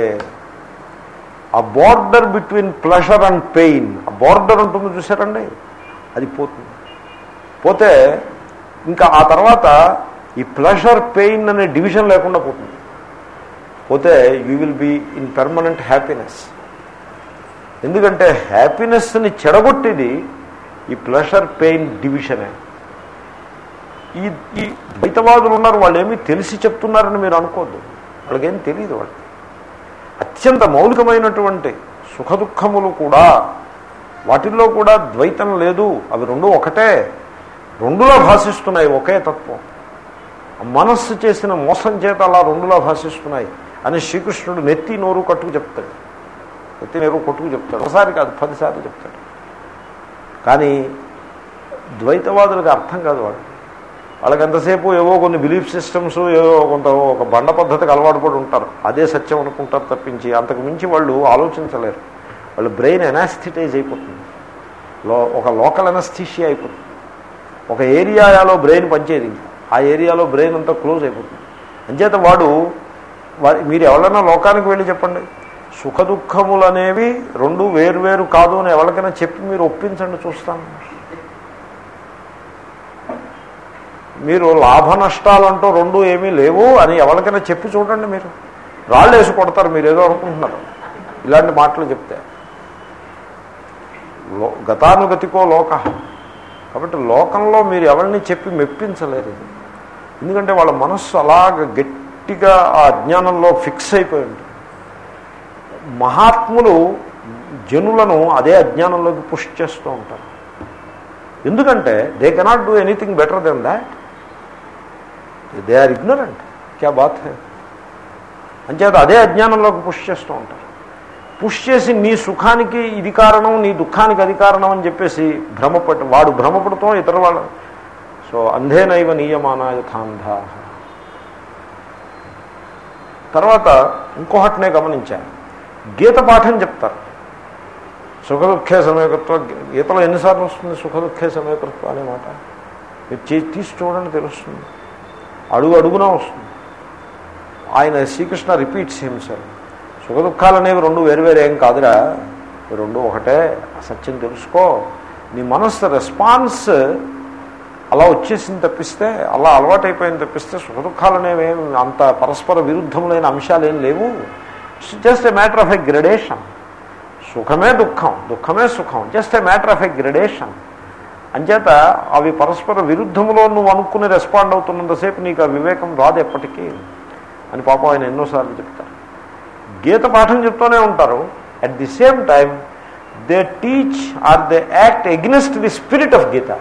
ఆ border between pleasure and pain ఆ బార్డర్ ఉంటుంది చూసారండి అది పోతుంది పోతే ఇంకా ఆ తర్వాత ఈ ప్లెషర్ పెయిన్ అనే డివిజన్ లేకుండా పోతుంది పోతే you will be in permanent happiness ఎందుకంటే హ్యాపీనెస్ని చెడగొట్టేది ఈ ప్లెషర్ పెయిన్ డివిజనే ఈ ఈ ద్వైతవాదులు ఉన్నారు వాళ్ళు ఏమీ తెలిసి చెప్తున్నారని మీరు అనుకోద్దు వాళ్ళకేం తెలియదు వాళ్ళు అత్యంత మౌలికమైనటువంటి సుఖ దుఃఖములు కూడా వాటిల్లో కూడా ద్వైతం లేదు అవి రెండు ఒకటే రెండులా భాషిస్తున్నాయి ఒకే తత్వం మనస్సు చేసిన మోసం చేత అలా రెండులా భాషిస్తున్నాయి అని శ్రీకృష్ణుడు నెత్తి నోరు కట్టుకు చెప్తాడు నెత్తి నోరు కొట్టుకు చెప్తాడు ఒకసారి కాదు పదిసార్లు చెప్తాడు కానీ ద్వైతవాదులకు అర్థం కాదు వాడు వాళ్ళకి ఎంతసేపు ఏవో కొన్ని బిలీఫ్ సిస్టమ్స్ ఏవో కొంత ఒక బండ పద్ధతికి అలవాటు పడి ఉంటారు అదే సత్యం అనుకుంటారు తప్పించి అంతకు మించి వాళ్ళు ఆలోచించలేరు వాళ్ళ బ్రెయిన్ ఎనాస్థిటైజ్ అయిపోతుంది లో ఒక లోకల్ ఎనస్థిషియా అయిపోతుంది ఒక ఏరియాలో బ్రెయిన్ పనిచేయదు ఇంకా ఆ ఏరియాలో బ్రెయిన్ అంతా క్లోజ్ అయిపోతుంది అంచేత వాడు వా- మీరు ఎవరైనా లోకానికి వెళ్ళి చెప్పండి సుఖ దుఃఖములు అనేవి రెండు వేరు కాదు అని ఎవరికైనా చెప్పి మీరు ఒప్పించండి చూస్తాను మీరు లాభ నష్టాలంటూ రెండు ఏమీ లేవు అని ఎవరికైనా చెప్పి చూడండి మీరు రాళ్ళు వేసి కొడతారు మీరు ఏదో అనుకుంటున్నారు ఇలాంటి మాటలు చెప్తే లో గతానుగతికో లోక కాబట్టి లోకంలో మీరు ఎవరిని చెప్పి మెప్పించలేరు ఇది ఎందుకంటే వాళ్ళ మనస్సు అలాగ గట్టిగా ఆ అజ్ఞానంలో ఫిక్స్ అయిపోయి ఉంటుంది మహాత్ములు జనులను అదే అజ్ఞానంలోకి పుష్ చేస్తూ ఉంటారు ఎందుకంటే they cannot do anything better than that they are ignorant క్యా బాత్ హే అంచేత అదే అజ్ఞానంలోకి పుష్ చేస్తూ ఉంటారు పుష్ చేసి నీ సుఖానికి ఇది కారణం నీ దుఃఖానికి అది కారణం అని చెప్పేసి భ్రమపడి వాడు భ్రమపడుతూ ఇతర వాళ్ళ సో అంధేనైవ నియమాన యథాంధా తర్వాత ఇంకొకటినే గమనించాను గీత పాఠం చెప్తారు సుఖ దుఃఖే సమయకత్వ గీతలో ఎన్నిసార్లు వస్తుంది సుఖ దుఃఖే సమయకత్వ అనే మాట మీరు చేసి తీసి చూడండి తెలుస్తుంది అడుగు అడుగునా వస్తుంది ఆయన శ్రీకృష్ణ రిపీట్స్ హిమ్సెల్ సుఖ దుఃఖాలు అనేవి రెండు వేరు వేరు ఏం కాదురా ఈ రెండు ఒకటే ఆ సత్యం తెలుసుకో నీ మనస్సు రెస్పాన్స్ అలా వచ్చేసింది తప్పిస్తే అలా అలవాటైపోయింది తప్పిస్తే సుఖ దుఃఖాలు అనేవి ఏం అంత పరస్పర విరుద్ధములైన అంశాలు ఏం లేవు it's just a matter of a gradation సుఖమే దుఃఖం దుఃఖమే సుఖం just a matter of a gradation అంచేత అవి పరస్పర విరుద్ధములో నువ్వు అనుకుని రెస్పాండ్ అవుతున్నంతసేపు నీకు ఆ వివేకం రాదు ఎప్పటికీ అని పాపం ఆయన ఎన్నోసార్లు చెప్తారు గీత పాఠం చెప్తూనే ఉంటారు at the same time they teach or they act against the spirit of Gita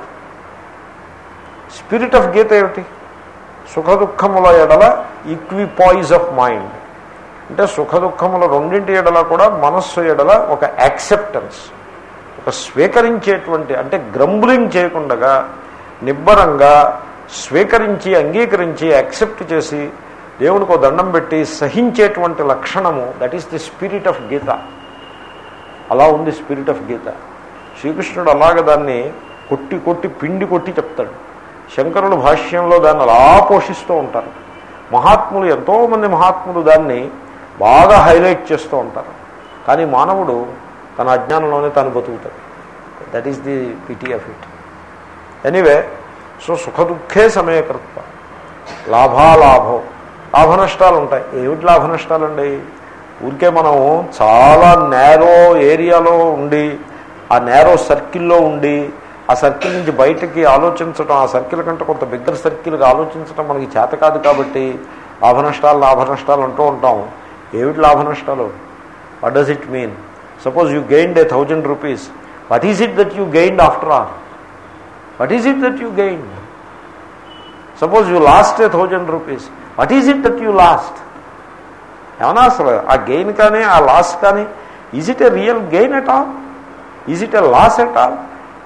spirit of Gita ఏమిటి సుఖ దుఃఖముల ఎడల ఈక్విపాయిజ్ ఆఫ్ మైండ్ అంటే సుఖ దుఃఖముల రెండింటి ఎడల కూడా మనస్సు ఎడల ఒక యాక్సెప్టెన్స్ ఒక స్వీకరించేటువంటి అంటే గ్రంబులింగ్ చేయకుండా నిబ్బరంగా స్వీకరించి అంగీకరించి యాక్సెప్ట్ చేసి దేవునికి ఒక దండం పెట్టి సహించేటువంటి లక్షణము that is the spirit of Gita అలా ఉంది స్పిరిట్ ఆఫ్ గీత శ్రీకృష్ణుడు అలాగ దాన్ని కొట్టి కొట్టి పిండి కొట్టి చెప్తాడు శంకరుల భాష్యంలో దాన్ని అలా పోషిస్తూ ఉంటారు మహాత్ములు ఎంతోమంది మహాత్ములు దాన్ని బాగా హైలైట్ చేస్తూ ఉంటారు కానీ మానవుడు తన అజ్ఞానంలోనే తాను బతుకుతాడు that is the pity of it anyway so సుఖ దుఃఖే సమయకర్త లాభాలాభం లాభ నష్టాలు ఉంటాయి ఏమిటి లాభ నష్టాలండి ఊరికే మనం చాలా నేరో ఏరియాలో ఉండి ఆ నేరో సర్కిల్లో ఉండి ఆ సర్కిల్ నుంచి బయటకి ఆలోచించడం ఆ సర్కిల్ కంటే కొంత బిగ్గర్ సర్కిల్గా ఆలోచించడం మనకి చేత కాదు కాబట్టి లాభ నష్టాలు లాభ నష్టాలు అంటూ ఉంటాం ఏమిటి లాభ నష్టాలు what does it mean suppose you gained a thousand rupees what is it that you gained after all what is it that you gained suppose you lost a thousand rupees what is it that you lost ఏమన్నా అసలు ఆ gain కానీ ఆ loss కానీ is it a real gain at all is it a loss at all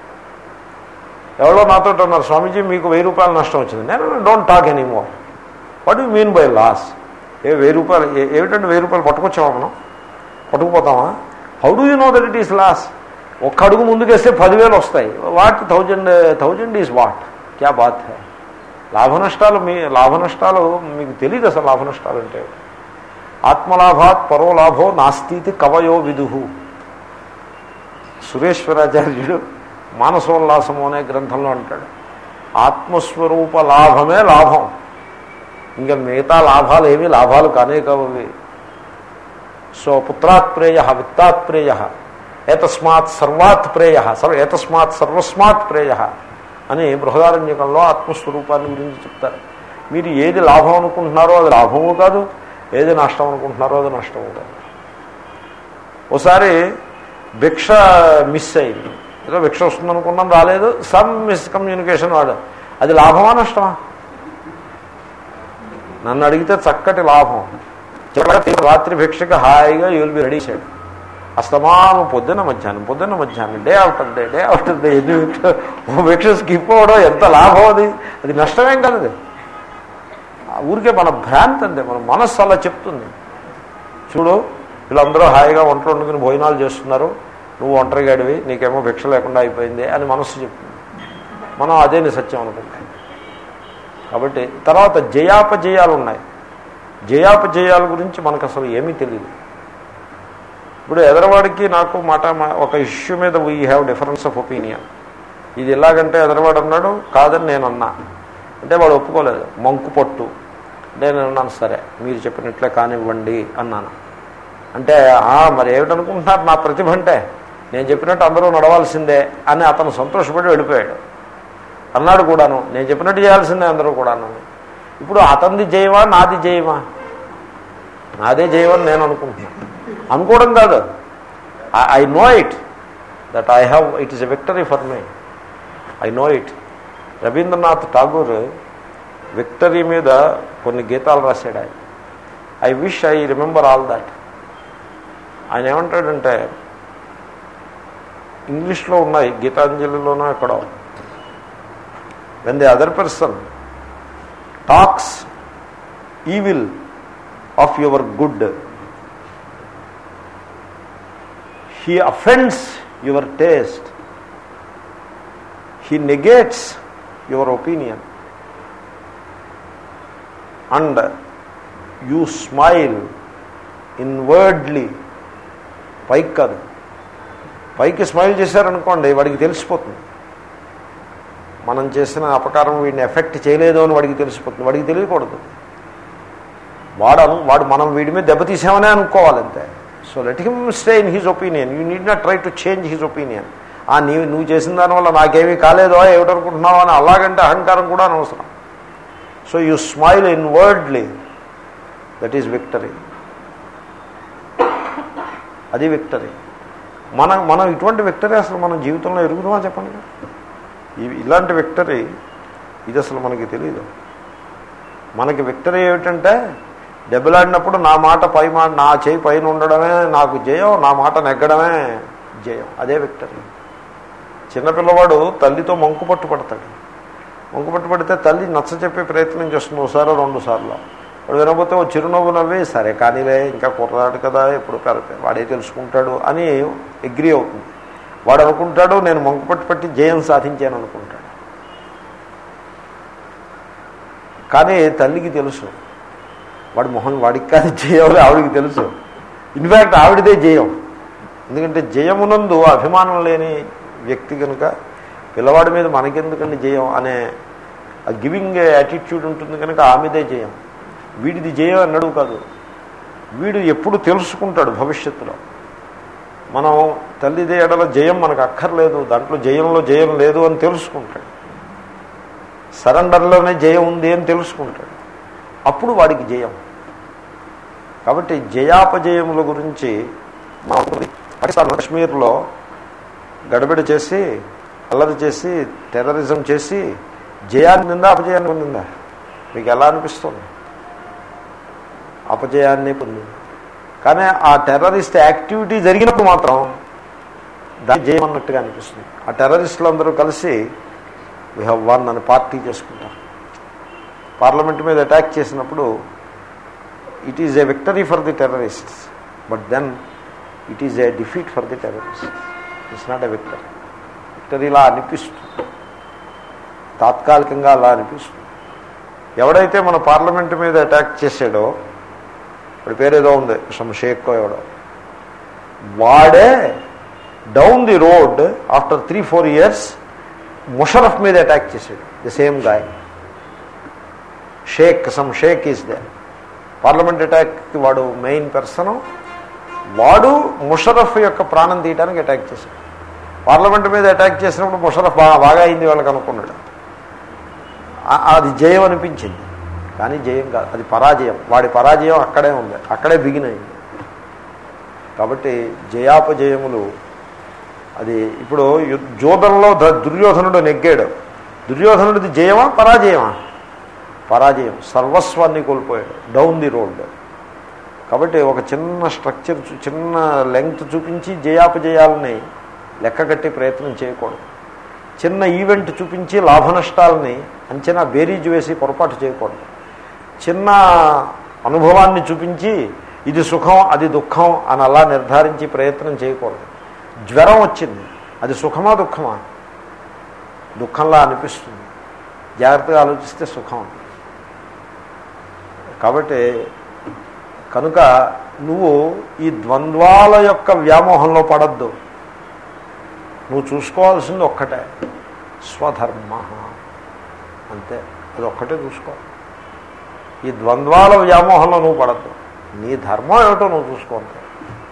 ఎవరో నాతో అన్నారు స్వామీజీ మీకు వెయ్యి రూపాయలు నష్టం వచ్చింది నేను don't talk any more what you mean by loss a వెయ్యి రూపాయలు ఏ- ఏమిటంటే వెయ్యి రూపాయలు పట్టుకొచ్చామా మనం పట్టుకుపోతామా how do you know that it is loss ఒక్క అడుగు ముందుకేస్తే పదివేలు వస్తాయి what thousand thousand is what క్యా బాత్ హై లాభ నష్టాలు మీ లాభ నష్టాలు మీకు తెలియదు అసలు లాభ నష్టాలు అంటే ఆత్మలాభాత్ పరో లాభో నాస్తితి కవయో విదుహు సురేశ్వరాచార్యుడు మానసోల్లాసము అనే గ్రంథంలో అంటాడు ఆత్మస్వరూప లాభమే లాభం ఇంకా మిగతా లాభాలు ఏమీ లాభాలు కానే కావవి సో పుత్రాత్ ప్రేయ విత్తాత్ ప్రేయ ఏతస్మాత్ సర్వాత్ ప్రేయ సర్వ ఏతస్మాత్ సర్వస్మాత్ ప్రేయ అని బృహదారణ్యకంలో ఆత్మస్వరూపాన్ని గురించి చెప్తారు మీరు ఏది లాభం అనుకుంటున్నారో అది లాభము కాదు ఏది నష్టం అనుకుంటున్నారో అది నష్టము కాదు ఒకసారి భిక్ష మిస్ అయింది ఏదో భిక్ష వస్తుంది అనుకున్నాం రాలేదు సమ్ మిస్కమ్యూనికేషన్ వాడు అది లాభమా నష్టమా నన్ను అడిగితే చక్కటి లాభం చివరికి రాత్రి భిక్షకి హాయిగా యూల్ బి రెడీ చేయడు అస్తమానం పొద్దున్న మధ్యాహ్నం పొద్దున్న మధ్యాహ్నం day after day day after day ఎన్ని భిక్ష ఓ భిక్ష స్కిప్ అవ్వడం ఎంత లాభం అది అది నష్టమేం కాదు అది ఆ ఊరికే మన భ్రాంతి అంతే మన మనస్సు అలా చెప్తుంది చూడు వీళ్ళందరూ హాయిగా వంట వండుకుని భోజనాలు చేస్తున్నారు నువ్వు ఒంటరిగాడివి నీకేమో భిక్ష లేకుండా అయిపోయింది అని మనస్సు చెప్తుంది మనం అదే సత్యం అనుకుంటాం కాబట్టి తర్వాత జయాపజయాలు ఉన్నాయి జయాపజయాల గురించి మనకు అసలు ఏమీ తెలియదు ఇప్పుడు ఎదరవాడికి నాకు మాట మా- ఒక ఇష్యూ మీద we have difference of opinion ఇది ఎలాగంటే ఎదరవాడు అన్నాడు కాదని నేను అన్నా అంటే వాడు ఒప్పుకోలేదు మంకు పట్టు నేను అన్నాను సరే మీరు చెప్పినట్లే కానివ్వండి అన్నాను అంటే "ఆ, మరి ఏమిటనుకుంటున్నారు నా ప్రతిభ అంటే నేను చెప్పినట్టు అందరూ నడవాల్సిందే అని అతను సంతోషపడి వెళ్ళిపోయాడు అన్నాడు కూడాను నేను చెప్పినట్టు చేయాల్సిందే అందరూ కూడాను ఇప్పుడు అతనిది జయమా నాది జయమా నాదే జయమని నేను అనుకుంటున్నాను అనుకోవడం కాదు I know it that I have it is a victory for me I know it Rabindranath Tagore victory మీద కొన్ని గీతాలు రాశాడు ఆయన I wish I remember all that ఆయన ఏమంటాడంటే ఇంగ్లీష్లో ఉన్నాయి గీతాంజలిలోనూ ఎక్కడో when the other person talks evil of your good he offends your taste he negates your opinion and you smile inwardly పైకి కాదు పైకి స్మైల్ చేశారనుకోండి వాడికి తెలిసిపోతుంది మనం చేసిన అపకారం వీడిని ఎఫెక్ట్ చేయలేదు అని వాడికి తెలిసిపోతుంది వాడికి తెలియకూడదు వాడు అను వాడు మనం వీడి మీద దెబ్బతీసామనే అనుకోవాలంతే so let him stay in his opinion you need not try to change his opinion ఆ నీ నువ్వు చేసిన దానివల్ల నాకేమీ కాలేదో ఏమిటనుకుంటున్నావు అని అలాగంటే అహంకారం కూడా అనవసరం so you smile inwardly that is victory అది విక్టరీ మనం మనం ఇటువంటి విక్టరీ అసలు మనం జీవితంలో ఎరుగుదామా చెప్పండి ఇవి ఇలాంటి విక్టరీ ఇది అసలు మనకి తెలియదు మనకి విక్టరీ ఏమిటంటే దెబ్బలాడినప్పుడు నా మాట పై మాట నా చేయి పైన ఉండడమే నాకు జయం నా మాట నెగ్గడమే జయం అదే విక్టరీ చిన్నపిల్లవాడు తల్లితో మంకు పట్టు పడతాడు మంకు పట్టు పడితే తల్లి నచ్చ చెప్పే ప్రయత్నం చేస్తుంది ఒకసారి రెండు సార్లు వాడు వినకపోతే ఓ చిరునవ్వు నవ్వి సరే కానీలే ఇంకా కుర్రాడు కదా ఎప్పుడు పెరపే వాడే తెలుసుకుంటాడు అని అగ్రి అవుతుంది వాడు అనుకుంటాడు నేను మంకు పట్టు పట్టి జయం సాధించాను అనుకుంటాడు కానీ తల్లికి తెలుసు వాడి మొహం వాడికి కాదు జయం ఆవిడికి తెలుసు ఇన్ఫ్యాక్ట్ ఆవిడదే జయం ఎందుకంటే జయమునందు అభిమానం లేని వ్యక్తి కనుక పిల్లవాడి మీద మనకెందుకండి జయం అనే ఆ గివింగ్ యాటిట్యూడ్ ఉంటుంది కనుక ఆమెదే జయం వీడిది జయం అన్నడు కాదు వీడు ఎప్పుడు తెలుసుకుంటాడు భవిష్యత్తులో మనం తల్లిదే ఎడల జయం మనకు అక్కర్లేదు దాంట్లో జయంలో జయం లేదు అని తెలుసుకుంటాడు సరెండర్లోనే జయం ఉంది అని తెలుసుకుంటాడు అప్పుడు వాడికి జయం కాబట్టి జయాపజయముల గురించి పాకిస్తాన్ కాశ్మీర్లో గడబిడ చేసి అల్లరి చేసి టెర్రరిజం చేసి జయాన్ని పొందిందా అపజయాన్ని పొందిందా మీకు ఎలా అనిపిస్తుంది అపజయాన్ని పొందింది కానీ ఆ టెర్రరిస్ట్ యాక్టివిటీ జరిగినప్పుడు మాత్రం దాన్ని జయం అన్నట్టుగా అనిపిస్తుంది ఆ టెర్రరిస్టులు అందరూ కలిసి వీ హ్యావ్ వన్ అని పార్టీ చేసుకుంటారు పార్లమెంట్ మీద అటాక్ చేసినప్పుడు it is a victory for the terrorists but then it is a defeat for the terrorist it's not a victory విక్టరీలా అనిపిస్తుంది తాత్కాలికంగా అలా అనిపిస్తుంది ఎవడైతే మన పార్లమెంట్ మీద అటాక్ చేసాడో ఇప్పుడు పేరేదో ఉంది సమ్ షేక్ ఎవడో వాడే down the road after three four years Musharraf మీద అటాక్ చేశాడు the same guy sheikh some sheikh is the parliament అటాక్కి వాడు మెయిన్ పర్సన్ వాడు ముషరఫ్ యొక్క ప్రాణం తీయడానికి అటాక్ చేశాడు పార్లమెంట్ మీద అటాక్ చేసినప్పుడు ముషరఫ్ బాగా బాగా అయింది వాళ్ళకి అనుకున్నాడు అది జయం అనిపించింది కానీ జయం కాదు అది పరాజయం వాడి పరాజయం అక్కడే ఉంది అక్కడే బిగిన్ అయింది కాబట్టి జయాపజయములు అది ఇప్పుడు జోదంలో దుర్యోధనుడు నెగ్గాడు దుర్యోధనుడిది జయమా పరాజయమా పరాజయం సర్వస్వాన్ని కోల్పోయాడు డౌన్ ది రోడ్ కాబట్టి ఒక చిన్న స్ట్రక్చర్ చిన్న లెంగ్త్ చూపించి జయాపజయాలని లెక్కగట్టే ప్రయత్నం చేయకూడదు చిన్న ఈవెంట్ చూపించి లాభ నష్టాలని అంచనా బేరీజు వేసి పొరపాటు చేయకూడదు చిన్న అనుభవాన్ని చూపించి ఇది సుఖం అది దుఃఖం అని అలా నిర్ధారించి ప్రయత్నం చేయకూడదు జ్వరం వచ్చింది అది సుఖమా దుఃఖమా దుఃఖంలా అనిపిస్తుంది జాగ్రత్తగా ఆలోచిస్తే సుఖం కాబట్టి కనుక నువ్వు ఈ ద్వంద్వాల యొక్క వ్యామోహంలో పడద్దు నువ్వు చూసుకోవాల్సింది ఒక్కటే స్వధర్మ అంతే అది ఒక్కటే చూసుకో ఈ ద్వంద్వాల వ్యామోహంలో నువ్వు పడద్దు నీ ధర్మం ఏమిటో నువ్వు చూసుకోండి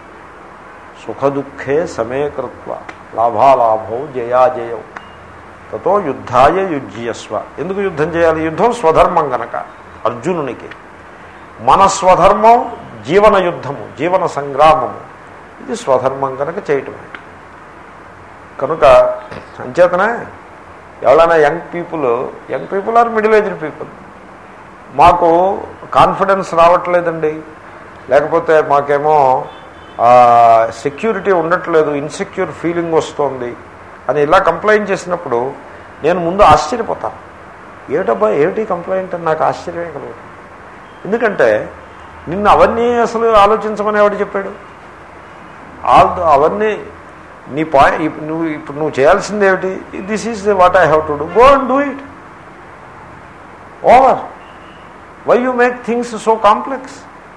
సుఖ దుఃఖే సమేకృత్వ లాభాలాభం జయాజయం తతో యుద్ధాయ యుజ్యస్వ ఎందుకు యుద్ధం చేయాలి యుద్ధం స్వధర్మం గనక అర్జునునికి మన స్వధర్మం జీవన యుద్ధము జీవన సంగ్రామము ఇది స్వధర్మం కనుక చేయటమే కనుక అంచేతనే ఎవరైనా young people young people or middle aged people మాకు కాన్ఫిడెన్స్ రావట్లేదండి లేకపోతే మాకేమో సెక్యూరిటీ ఉండట్లేదు ఇన్సెక్యూర్ ఫీలింగ్ వస్తుంది అని ఇలా కంప్లైంట్ చేసినప్పుడు నేను ముందు ఆశ్చర్యపోతాను ఏమిటబ్బా ఏమిటి కంప్లైంట్ అని నాకు ఆశ్చర్యమే కలుగుతుంది ఎందుకంటే నిన్ను అవన్నీ అసలు ఆలోచించమని ఎవడు చెప్పాడు ఆల్ అవన్నీ నీ పాయింట్ నువ్వు ఇప్పుడు నువ్వు చేయాల్సింది ఏమిటి this is what I have to do go and do it over why you make things so complex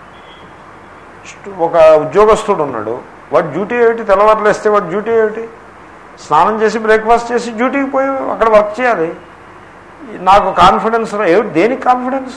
ఒక ఉద్యోగస్తుడు ఉన్నాడు వాడు డ్యూటీ ఏమిటి తెల్లవారులేస్తే వాడు డ్యూటీ ఏమిటి స్నానం చేసి బ్రేక్ఫాస్ట్ చేసి డ్యూటీకి పోయి అక్కడ వర్క్ చేయాలి నాకు కాన్ఫిడెన్స్ ఏమిటి దేనికి కాన్ఫిడెన్స్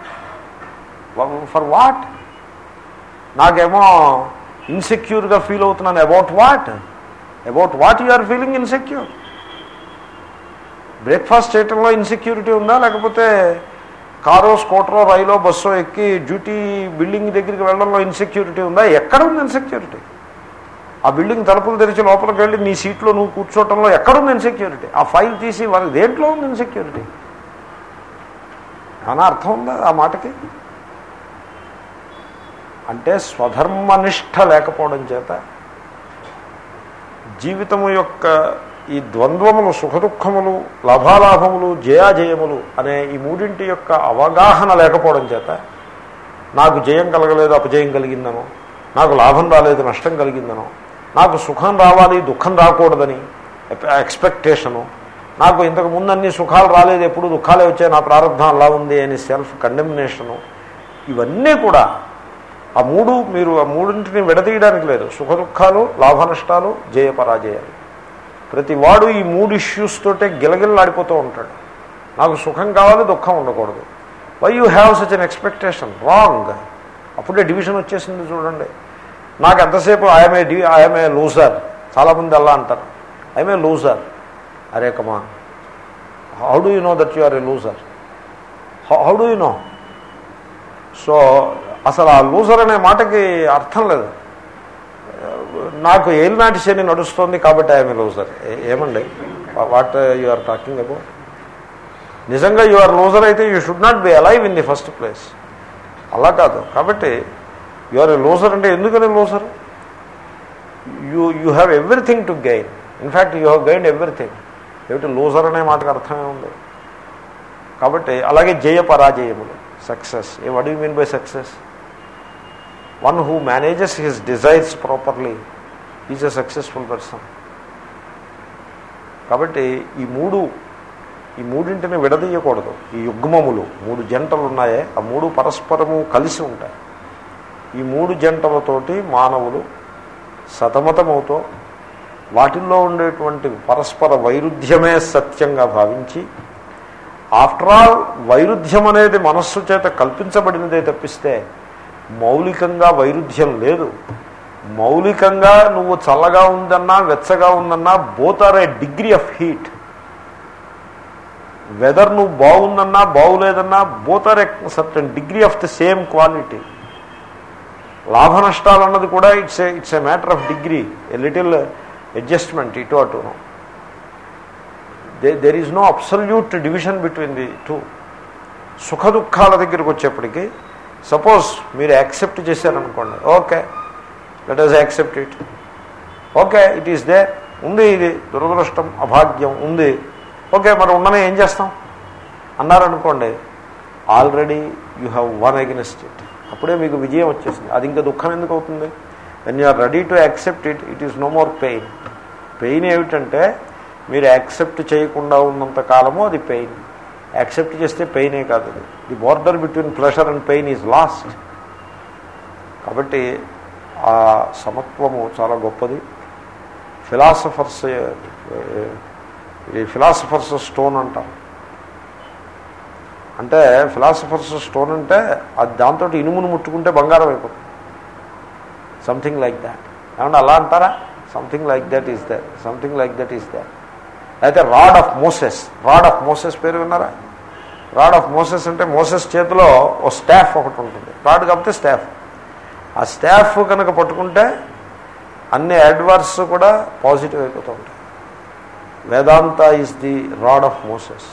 ఫర్ వాట్ నాకేమో ఇన్సెక్యూర్గా ఫీల్ అవుతున్నాను about what about what you are feeling insecure breakfast చేయటంలో ఇన్సెక్యూరిటీ ఉందా లేకపోతే కారో స్కూటరో రైలో బస్సో ఎక్కి డ్యూటీ బిల్డింగ్ దగ్గరికి వెళ్ళడంలో ఇన్సెక్యూరిటీ ఉందా ఎక్కడ ఉంది ఇన్సెక్యూరిటీ ఆ బిల్డింగ్ తలుపులు తెరిచి లోపలికి వెళ్ళి నీ సీట్లో నువ్వు కూర్చోవటంలో ఎక్కడుంది ఇన్సెక్యూరిటీ ఆ ఫైల్ తీసి వాళ్ళ దేంట్లో ఉంది ఇన్సెక్యూరిటీ ఏమైనా అర్థం ఉందా ఆ మాటకి అంటే స్వధర్మనిష్ట లేకపోవడం చేత జీవితము యొక్క ఈ ద్వంద్వములు సుఖదుఖములు లాభాలాభములు జయాజయములు అనే ఈ మూడింటి యొక్క అవగాహన లేకపోవడం చేత నాకు జయం కలగలేదు అపజయం కలిగిందనో నాకు లాభం రాలేదు నష్టం కలిగిందనో నాకు సుఖం రావాలి దుఃఖం రాకూడదని ఎక్స్పెక్టేషను నాకు ఇంతకు ముందు అన్ని సుఖాలు రాలేదు ఎప్పుడు దుఃఖాలే వచ్చాయి నా ప్రారంభం అలా ఉంది అని సెల్ఫ్ కండెమినేషను ఇవన్నీ కూడా ఆ మూడు మీరు ఆ మూడింటిని విడదీయడానికి లేదు సుఖ దుఃఖాలు లాభ నష్టాలు జయపరాజయాలు ప్రతి వాడు ఈ మూడు ఇష్యూస్ తోటే గిలగిల్లాడిపోతూ ఉంటాడు నాకు సుఖం కావాలి దుఃఖం ఉండకూడదు why you have such an expectation wrong అప్పుడే డివిజన్ వచ్చేసింది చూడండి నాకు ఎంతసేపు ఐఎమ్ఏ డి ఐఎమ్ఏ లూజర్ చాలామంది అలా అంటారు ఐఎమ్ఏ లూజర్ అరే కమా how do you know that you are a loser how do you know so అసలు ఆ లూజర్ అనే మాటకి అర్థం లేదు నాకు ఏలినాటి శని నడుస్తుంది కాబట్టి ఐఎమ్ లూజర్ ఏమండి what you are talking about నిజంగా యు ఆర్ లూజర్ అయితే you should not be alive in the first place అలా కాదు కాబట్టి యు ఆర్ ఏ లూజర్ అంటే ఎందుకని loser you you have everything to gain in fact you have gain everything ఏమిటి loser అనే మాటకు అర్థమే ఉంది కాబట్టి అలాగే జయ పరాజయములు success a what you mean by success one who manages his desires properly is a successful person కాబట్టి ఈ మూడు ఈ మూడింటిని విడదీయకూడదు ఈ యుగ్మములు మూడు జంటలు ఉన్నాయే ఆ మూడు పరస్పరము కలిసి ఉంటాయి ఈ మూడు జంటలతోటి మానవులు సతమతమవుతూ వాటిల్లో ఉండేటువంటి పరస్పర వైరుధ్యమే సత్యంగా భావించి ఆఫ్టర్ ఆల్ వైరుధ్యం అనేది మనస్సు చేత కల్పించబడినదే తప్పిస్తే మౌలికంగా వైరుధ్యం లేదు మౌలికంగా నువ్వు చల్లగా ఉందన్నా వెచ్చగా ఉందన్నా both are a degree of heat weather నువ్వు బాగుందన్నా బాగులేదన్నా both are a certain degree of the same quality లాభ నష్టాలు అన్నది కూడా it's a it's a matter of degree a little adjustment ఇటు అటును there is no absolute division between the two సుఖ దుఃఖాల దగ్గరికి వచ్చేప్పటికీ సపోజ్ మీరు యాక్సెప్ట్ చేశారనుకోండి okay let us accept it okay it is there ఉంది ఇది దురదృష్టం అభాగ్యం ఉంది ఓకే మరి ఉండనే ఏం చేస్తాం అన్నారనుకోండి already you have one against it అప్పుడే మీకు విజయం వచ్చేసింది అది ఇంకా దుఃఖం ఎందుకు అవుతుంది when you are ready to accept it it is no more pain pain ఏమిటంటే మీరు యాక్సెప్ట్ చేయకుండా ఉన్నంత కాలము అది పెయిన్ యాక్సెప్ట్ చేస్తే పెయినే కాదు అది the border between pleasure and pain is lost కాబట్టి ఆ సమత్వము చాలా గొప్పది ఫిలాసఫర్స్ ఈ ఫిలాసఫర్స్ స్టోన్ అంటారు అంటే ఫిలాసఫర్స్ స్టోన్ అంటే అది దాంతో ఇనుమును ముట్టుకుంటే బంగారం అయిపోతుంది సంథింగ్ లైక్ దాట్ ఏమన్నా అలా అంటారా something like that is that something like that is that అయితే rod of Moses rod of Moses పేరు విన్నారా రాడ్ ఆఫ్ మోసెస్ అంటే మోసెస్ చేతిలో ఓ స్టాఫ్ ఒకటి ఉంటుంది రాడ్ కాబట్టి స్టాఫ్ ఆ స్టాఫ్ కనుక పట్టుకుంటే అన్ని అడ్వర్స్ కూడా పాజిటివ్ అయిపోతూ ఉంటాయి Vedanta is the rod of Moses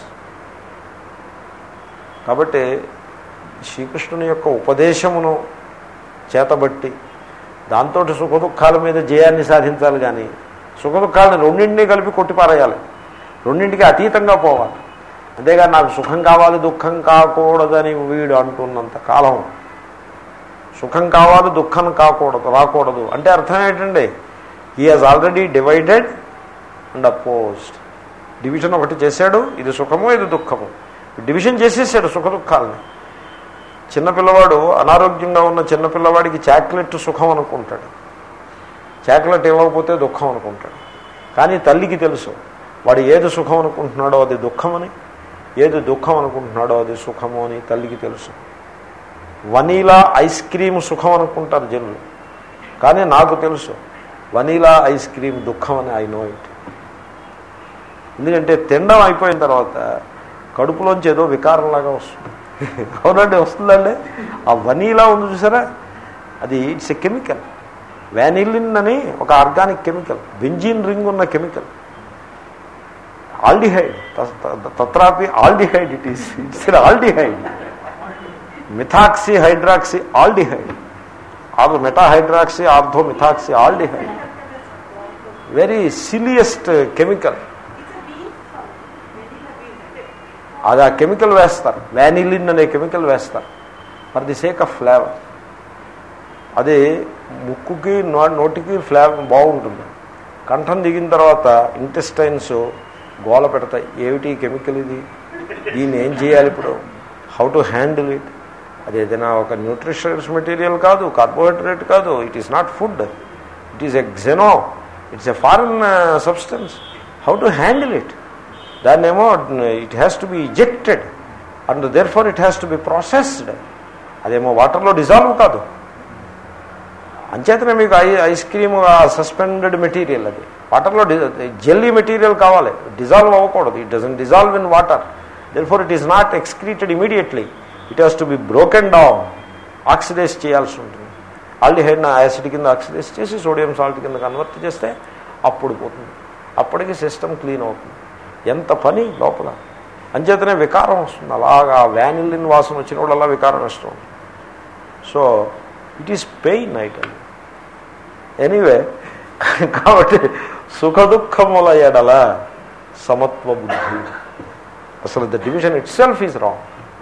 కాబట్టి శ్రీకృష్ణుని యొక్క ఉపదేశమును చేతబట్టి దాంతో సుఖదుఖాల మీద జయాన్ని సాధించాలి కానీ సుఖదుఖాలను రెండింటినీ కలిపి కొట్టిపారేయాలి రెండింటికి అతీతంగా పోవాలి అంతేగాని నాకు సుఖం కావాలి దుఃఖం కాకూడదని వీడు అంటున్నంత కాలం సుఖం కావాలి దుఃఖం కాకూడదు రాకూడదు అంటే అర్థం ఏంటండి he has already divided and opposed division ఒకటి చేశాడు ఇది సుఖము ఇది దుఃఖము డివిజన్ చేసేసాడు సుఖ దుఃఖాలని చిన్నపిల్లవాడు అనారోగ్యంగా ఉన్న చిన్నపిల్లవాడికి చాక్లెట్ సుఖం అనుకుంటాడు చాక్లెట్ ఇవ్వకపోతే దుఃఖం అనుకుంటాడు కానీ తల్లికి తెలుసు వాడు ఏది సుఖం అనుకుంటున్నాడో అది దుఃఖమని ఏది దుఃఖం అనుకుంటున్నాడో అది సుఖము అని తల్లికి తెలుసు వనీలా ఐస్ క్రీమ్ సుఖం అనుకుంటారు జనులు కానీ నాకు తెలుసు వనీలా ఐస్ క్రీమ్ దుఃఖం అని ఐ నో ఇట్ ఎందుకంటే తినడం అయిపోయిన తర్వాత కడుపులోంచి ఏదో వికారంలాగా వస్తుంది అవునండి వస్తుందండి ఆ వనీలా ఉంది చూసారా అది ఇట్స్ ఎ కెమికల్ వ్యానిలిన్ అని ఒక ఆర్గానిక్ కెమికల్ బెంజిన్ రింగ్ ఉన్న కెమికల్ ఆల్డిహైడ్ తత్రాపి aldehyde it is it's aldehyde methoxy hydroxy aldehyde or metahydroxy ortho methoxy aldehyde very silliest chemical అది ఆ కెమికల్ వేస్తారు వ్యానిలిన్ అనే కెమికల్ వేస్తారు for the sake of flavour అది ముక్కుకి నో నోటికి ఫ్లేవర్ బాగుంటుంది కంఠం దిగిన తర్వాత ఇంటెస్టైన్స్ గోల పెడతాయి ఏమిటి కెమికల్ ఇది దీన్ని ఏం చేయాలి ఇప్పుడు హౌ టు హ్యాండిల్ ఇట్ అది ఏదైనా ఒక న్యూట్రిషన్స్ మెటీరియల్ కాదు కార్బోహైడ్రేట్ కాదు it is not food it is a xeno it's a foreign substance how to handle it దాన్నేమో it has to be ejected and therefore it has to be processed అదేమో వాటర్లో dissolve కాదు అంచేతనే మీకు ఐ ice cream suspended material అది వాటర్లో jelly material కావాలి డిజాల్వ్ అవ్వకూడదు it doesn't dissolve in water therefore it is not excreted immediately it has to be broken down oxidize చేయాల్సి ఉంటుంది ఆల్డిహైడ్న యాసిడ్ కింద ఆక్సిడైజ్ చేసి సోడియం సాల్ట్ కింద కన్వర్ట్ చేస్తే అప్పుడు పోతుంది అప్పటికి సిస్టమ్ క్లీన్ అవుతుంది ఎంత పని లోపల అంచేతనే వికారం వస్తుంది అలాగా వ్యానిలిన్ వాసన వచ్చినప్పుడు అలా వికారం వస్తుంది so it is pain I tell anyway కాబట్టి సుఖ దుఃఖముల ఎడల సమత్వ బుద్ధి అసలు the division itself is wrong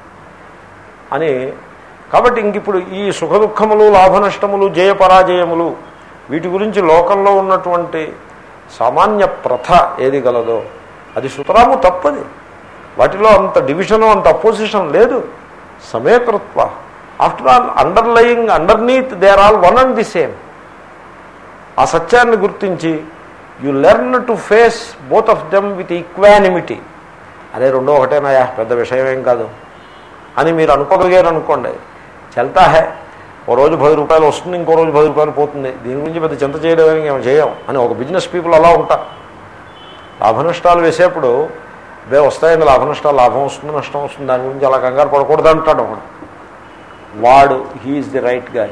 అని కాబట్టి ఇంక ఇప్పుడు ఈ సుఖ దుఃఖములు లాభ నష్టములు జయ పరాజయములు వీటి గురించి లోకంలో ఉన్నటువంటి సామాన్య ప్రథ ఏది గలదో అది సుతరాము తప్పది వాటిలో అంత డివిజను అంత అపోజిషన్ లేదు సమేకృత్వ after all underlying underneath they are all one and the same ఆ సత్యాన్ని గుర్తించి you learn to face both of them with equanimity అదే రెండో ఒకటేనాయా పెద్ద విషయం ఏం కాదు అని మీరు అనుకోగలిగారు అనుకోండి చల్తా హే ఓ రోజు పది రూపాయలు వస్తుంది ఇంకో రోజు పది రూపాయలు పోతుంది దీని గురించి పెద్ద చింత చేయడానికి ఏమో చేయం అని ఒక బిజినెస్ పీపుల్ అలా ఉంటారు లాభ నష్టాలు వేసేప్పుడు వే వస్తాయండి లాభ నష్టాలు లాభం వస్తుంది నష్టం వస్తుంది దాని గురించి అలా కంగారు పడకూడదు అంటాడు ఒకడు వాడు హీఈస్ ది రైట్ గాయ్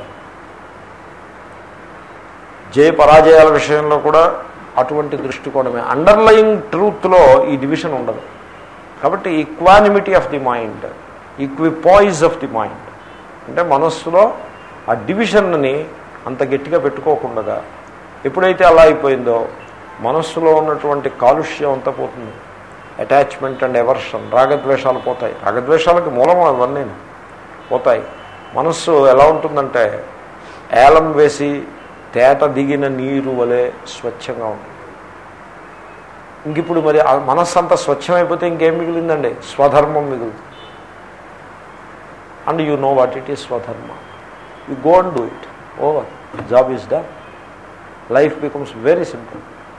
జయ పరాజయాల విషయంలో కూడా అటువంటి దృష్టికోణమే అండర్లయింగ్ ట్రూత్లో ఈ డివిజన్ ఉండదు కాబట్టి equanimity of the mind equipoise of the mind అంటే మనస్సులో ఆ డివిజన్ని అంత గట్టిగా పెట్టుకోకుండా ఎప్పుడైతే అలా అయిపోయిందో మనస్సులో ఉన్నటువంటి కాలుష్యం అంతా పోతుంది అటాచ్మెంట్ అండ్ ఎవర్షన్ రాగద్వేషాలు పోతాయి రాగద్వేషాలకి మూలం అవన్నీ పోతాయి మనస్సు ఎలా ఉంటుందంటే ఏలం వేసి తేట దిగిన నీరు వలె స్వచ్ఛంగా ఉంటుంది ఇంక ఇప్పుడు మరి ఆ మనస్సు అంతా స్వచ్ఛమైపోతే ఇంకేం మిగిలిందండి స్వధర్మం మిగులుతుంది and you know what it is స్వధర్మ you go and do it over job is done life becomes very simple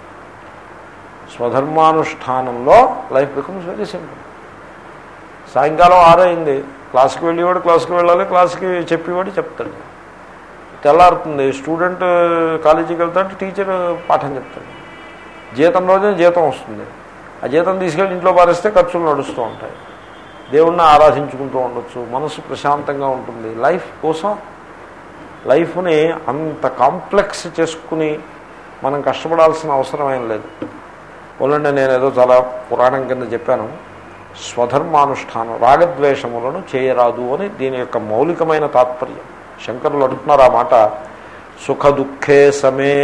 స్వధర్మానుష్ఠానంలో లైఫ్ బికమ్స్ వెరీ సింపుల్ సాయంకాలం ఆరైంది క్లాస్కి వెళ్ళేవాడు క్లాస్కి వెళ్ళాలి క్లాస్కి చెప్పేవాడు చెప్తాడు తెల్లారుతుంది స్టూడెంట్ కాలేజీకి వెళ్తాడు టీచర్ పాఠం చెప్తాడు జీతం రోజున జీతం వస్తుంది ఆ జీతం తీసుకెళ్ళి ఇంట్లో పారేస్తే ఖర్చులు నడుస్తూ ఉంటాయి దేవుణ్ణి ఆరాధించుకుంటూ ఉండొచ్చు మనసు ప్రశాంతంగా ఉంటుంది లైఫ్ కోసం లైఫ్ని అంత కాంప్లెక్స్ చేసుకుని మనం కష్టపడాల్సిన అవసరం ఏం లేదు వాళ్ళంటే నేను ఏదో చాలా పురాణం కింద చెప్పాను స్వధర్మానుష్ఠానం రాగద్వేషములను చేయరాదు అని దీని యొక్క మౌలికమైన తాత్పర్యం శంకరులు అడుగుతున్నారు ఆ మాట సుఖ దుఃఖే సమే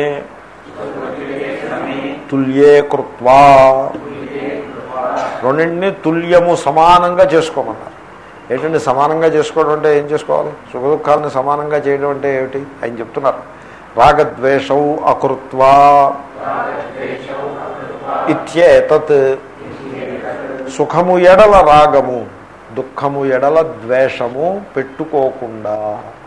తుల్యే కృత్వా రెండింటిని తుల్యము సమానంగా చేసుకోమన్నారు ఏంటంటే సమానంగా చేసుకోవడం అంటే ఏం చేసుకోవాలి సుఖ దుఃఖాలను సమానంగా చేయడం అంటే ఏమిటి ఆయన చెప్తున్నారు రాగద్వేషౌ అకృత్వా ఇత్యేతత్ సుఖము ఎడల రాగము దుఃఖము ఎడల ద్వేషము పెట్టుకోకుండా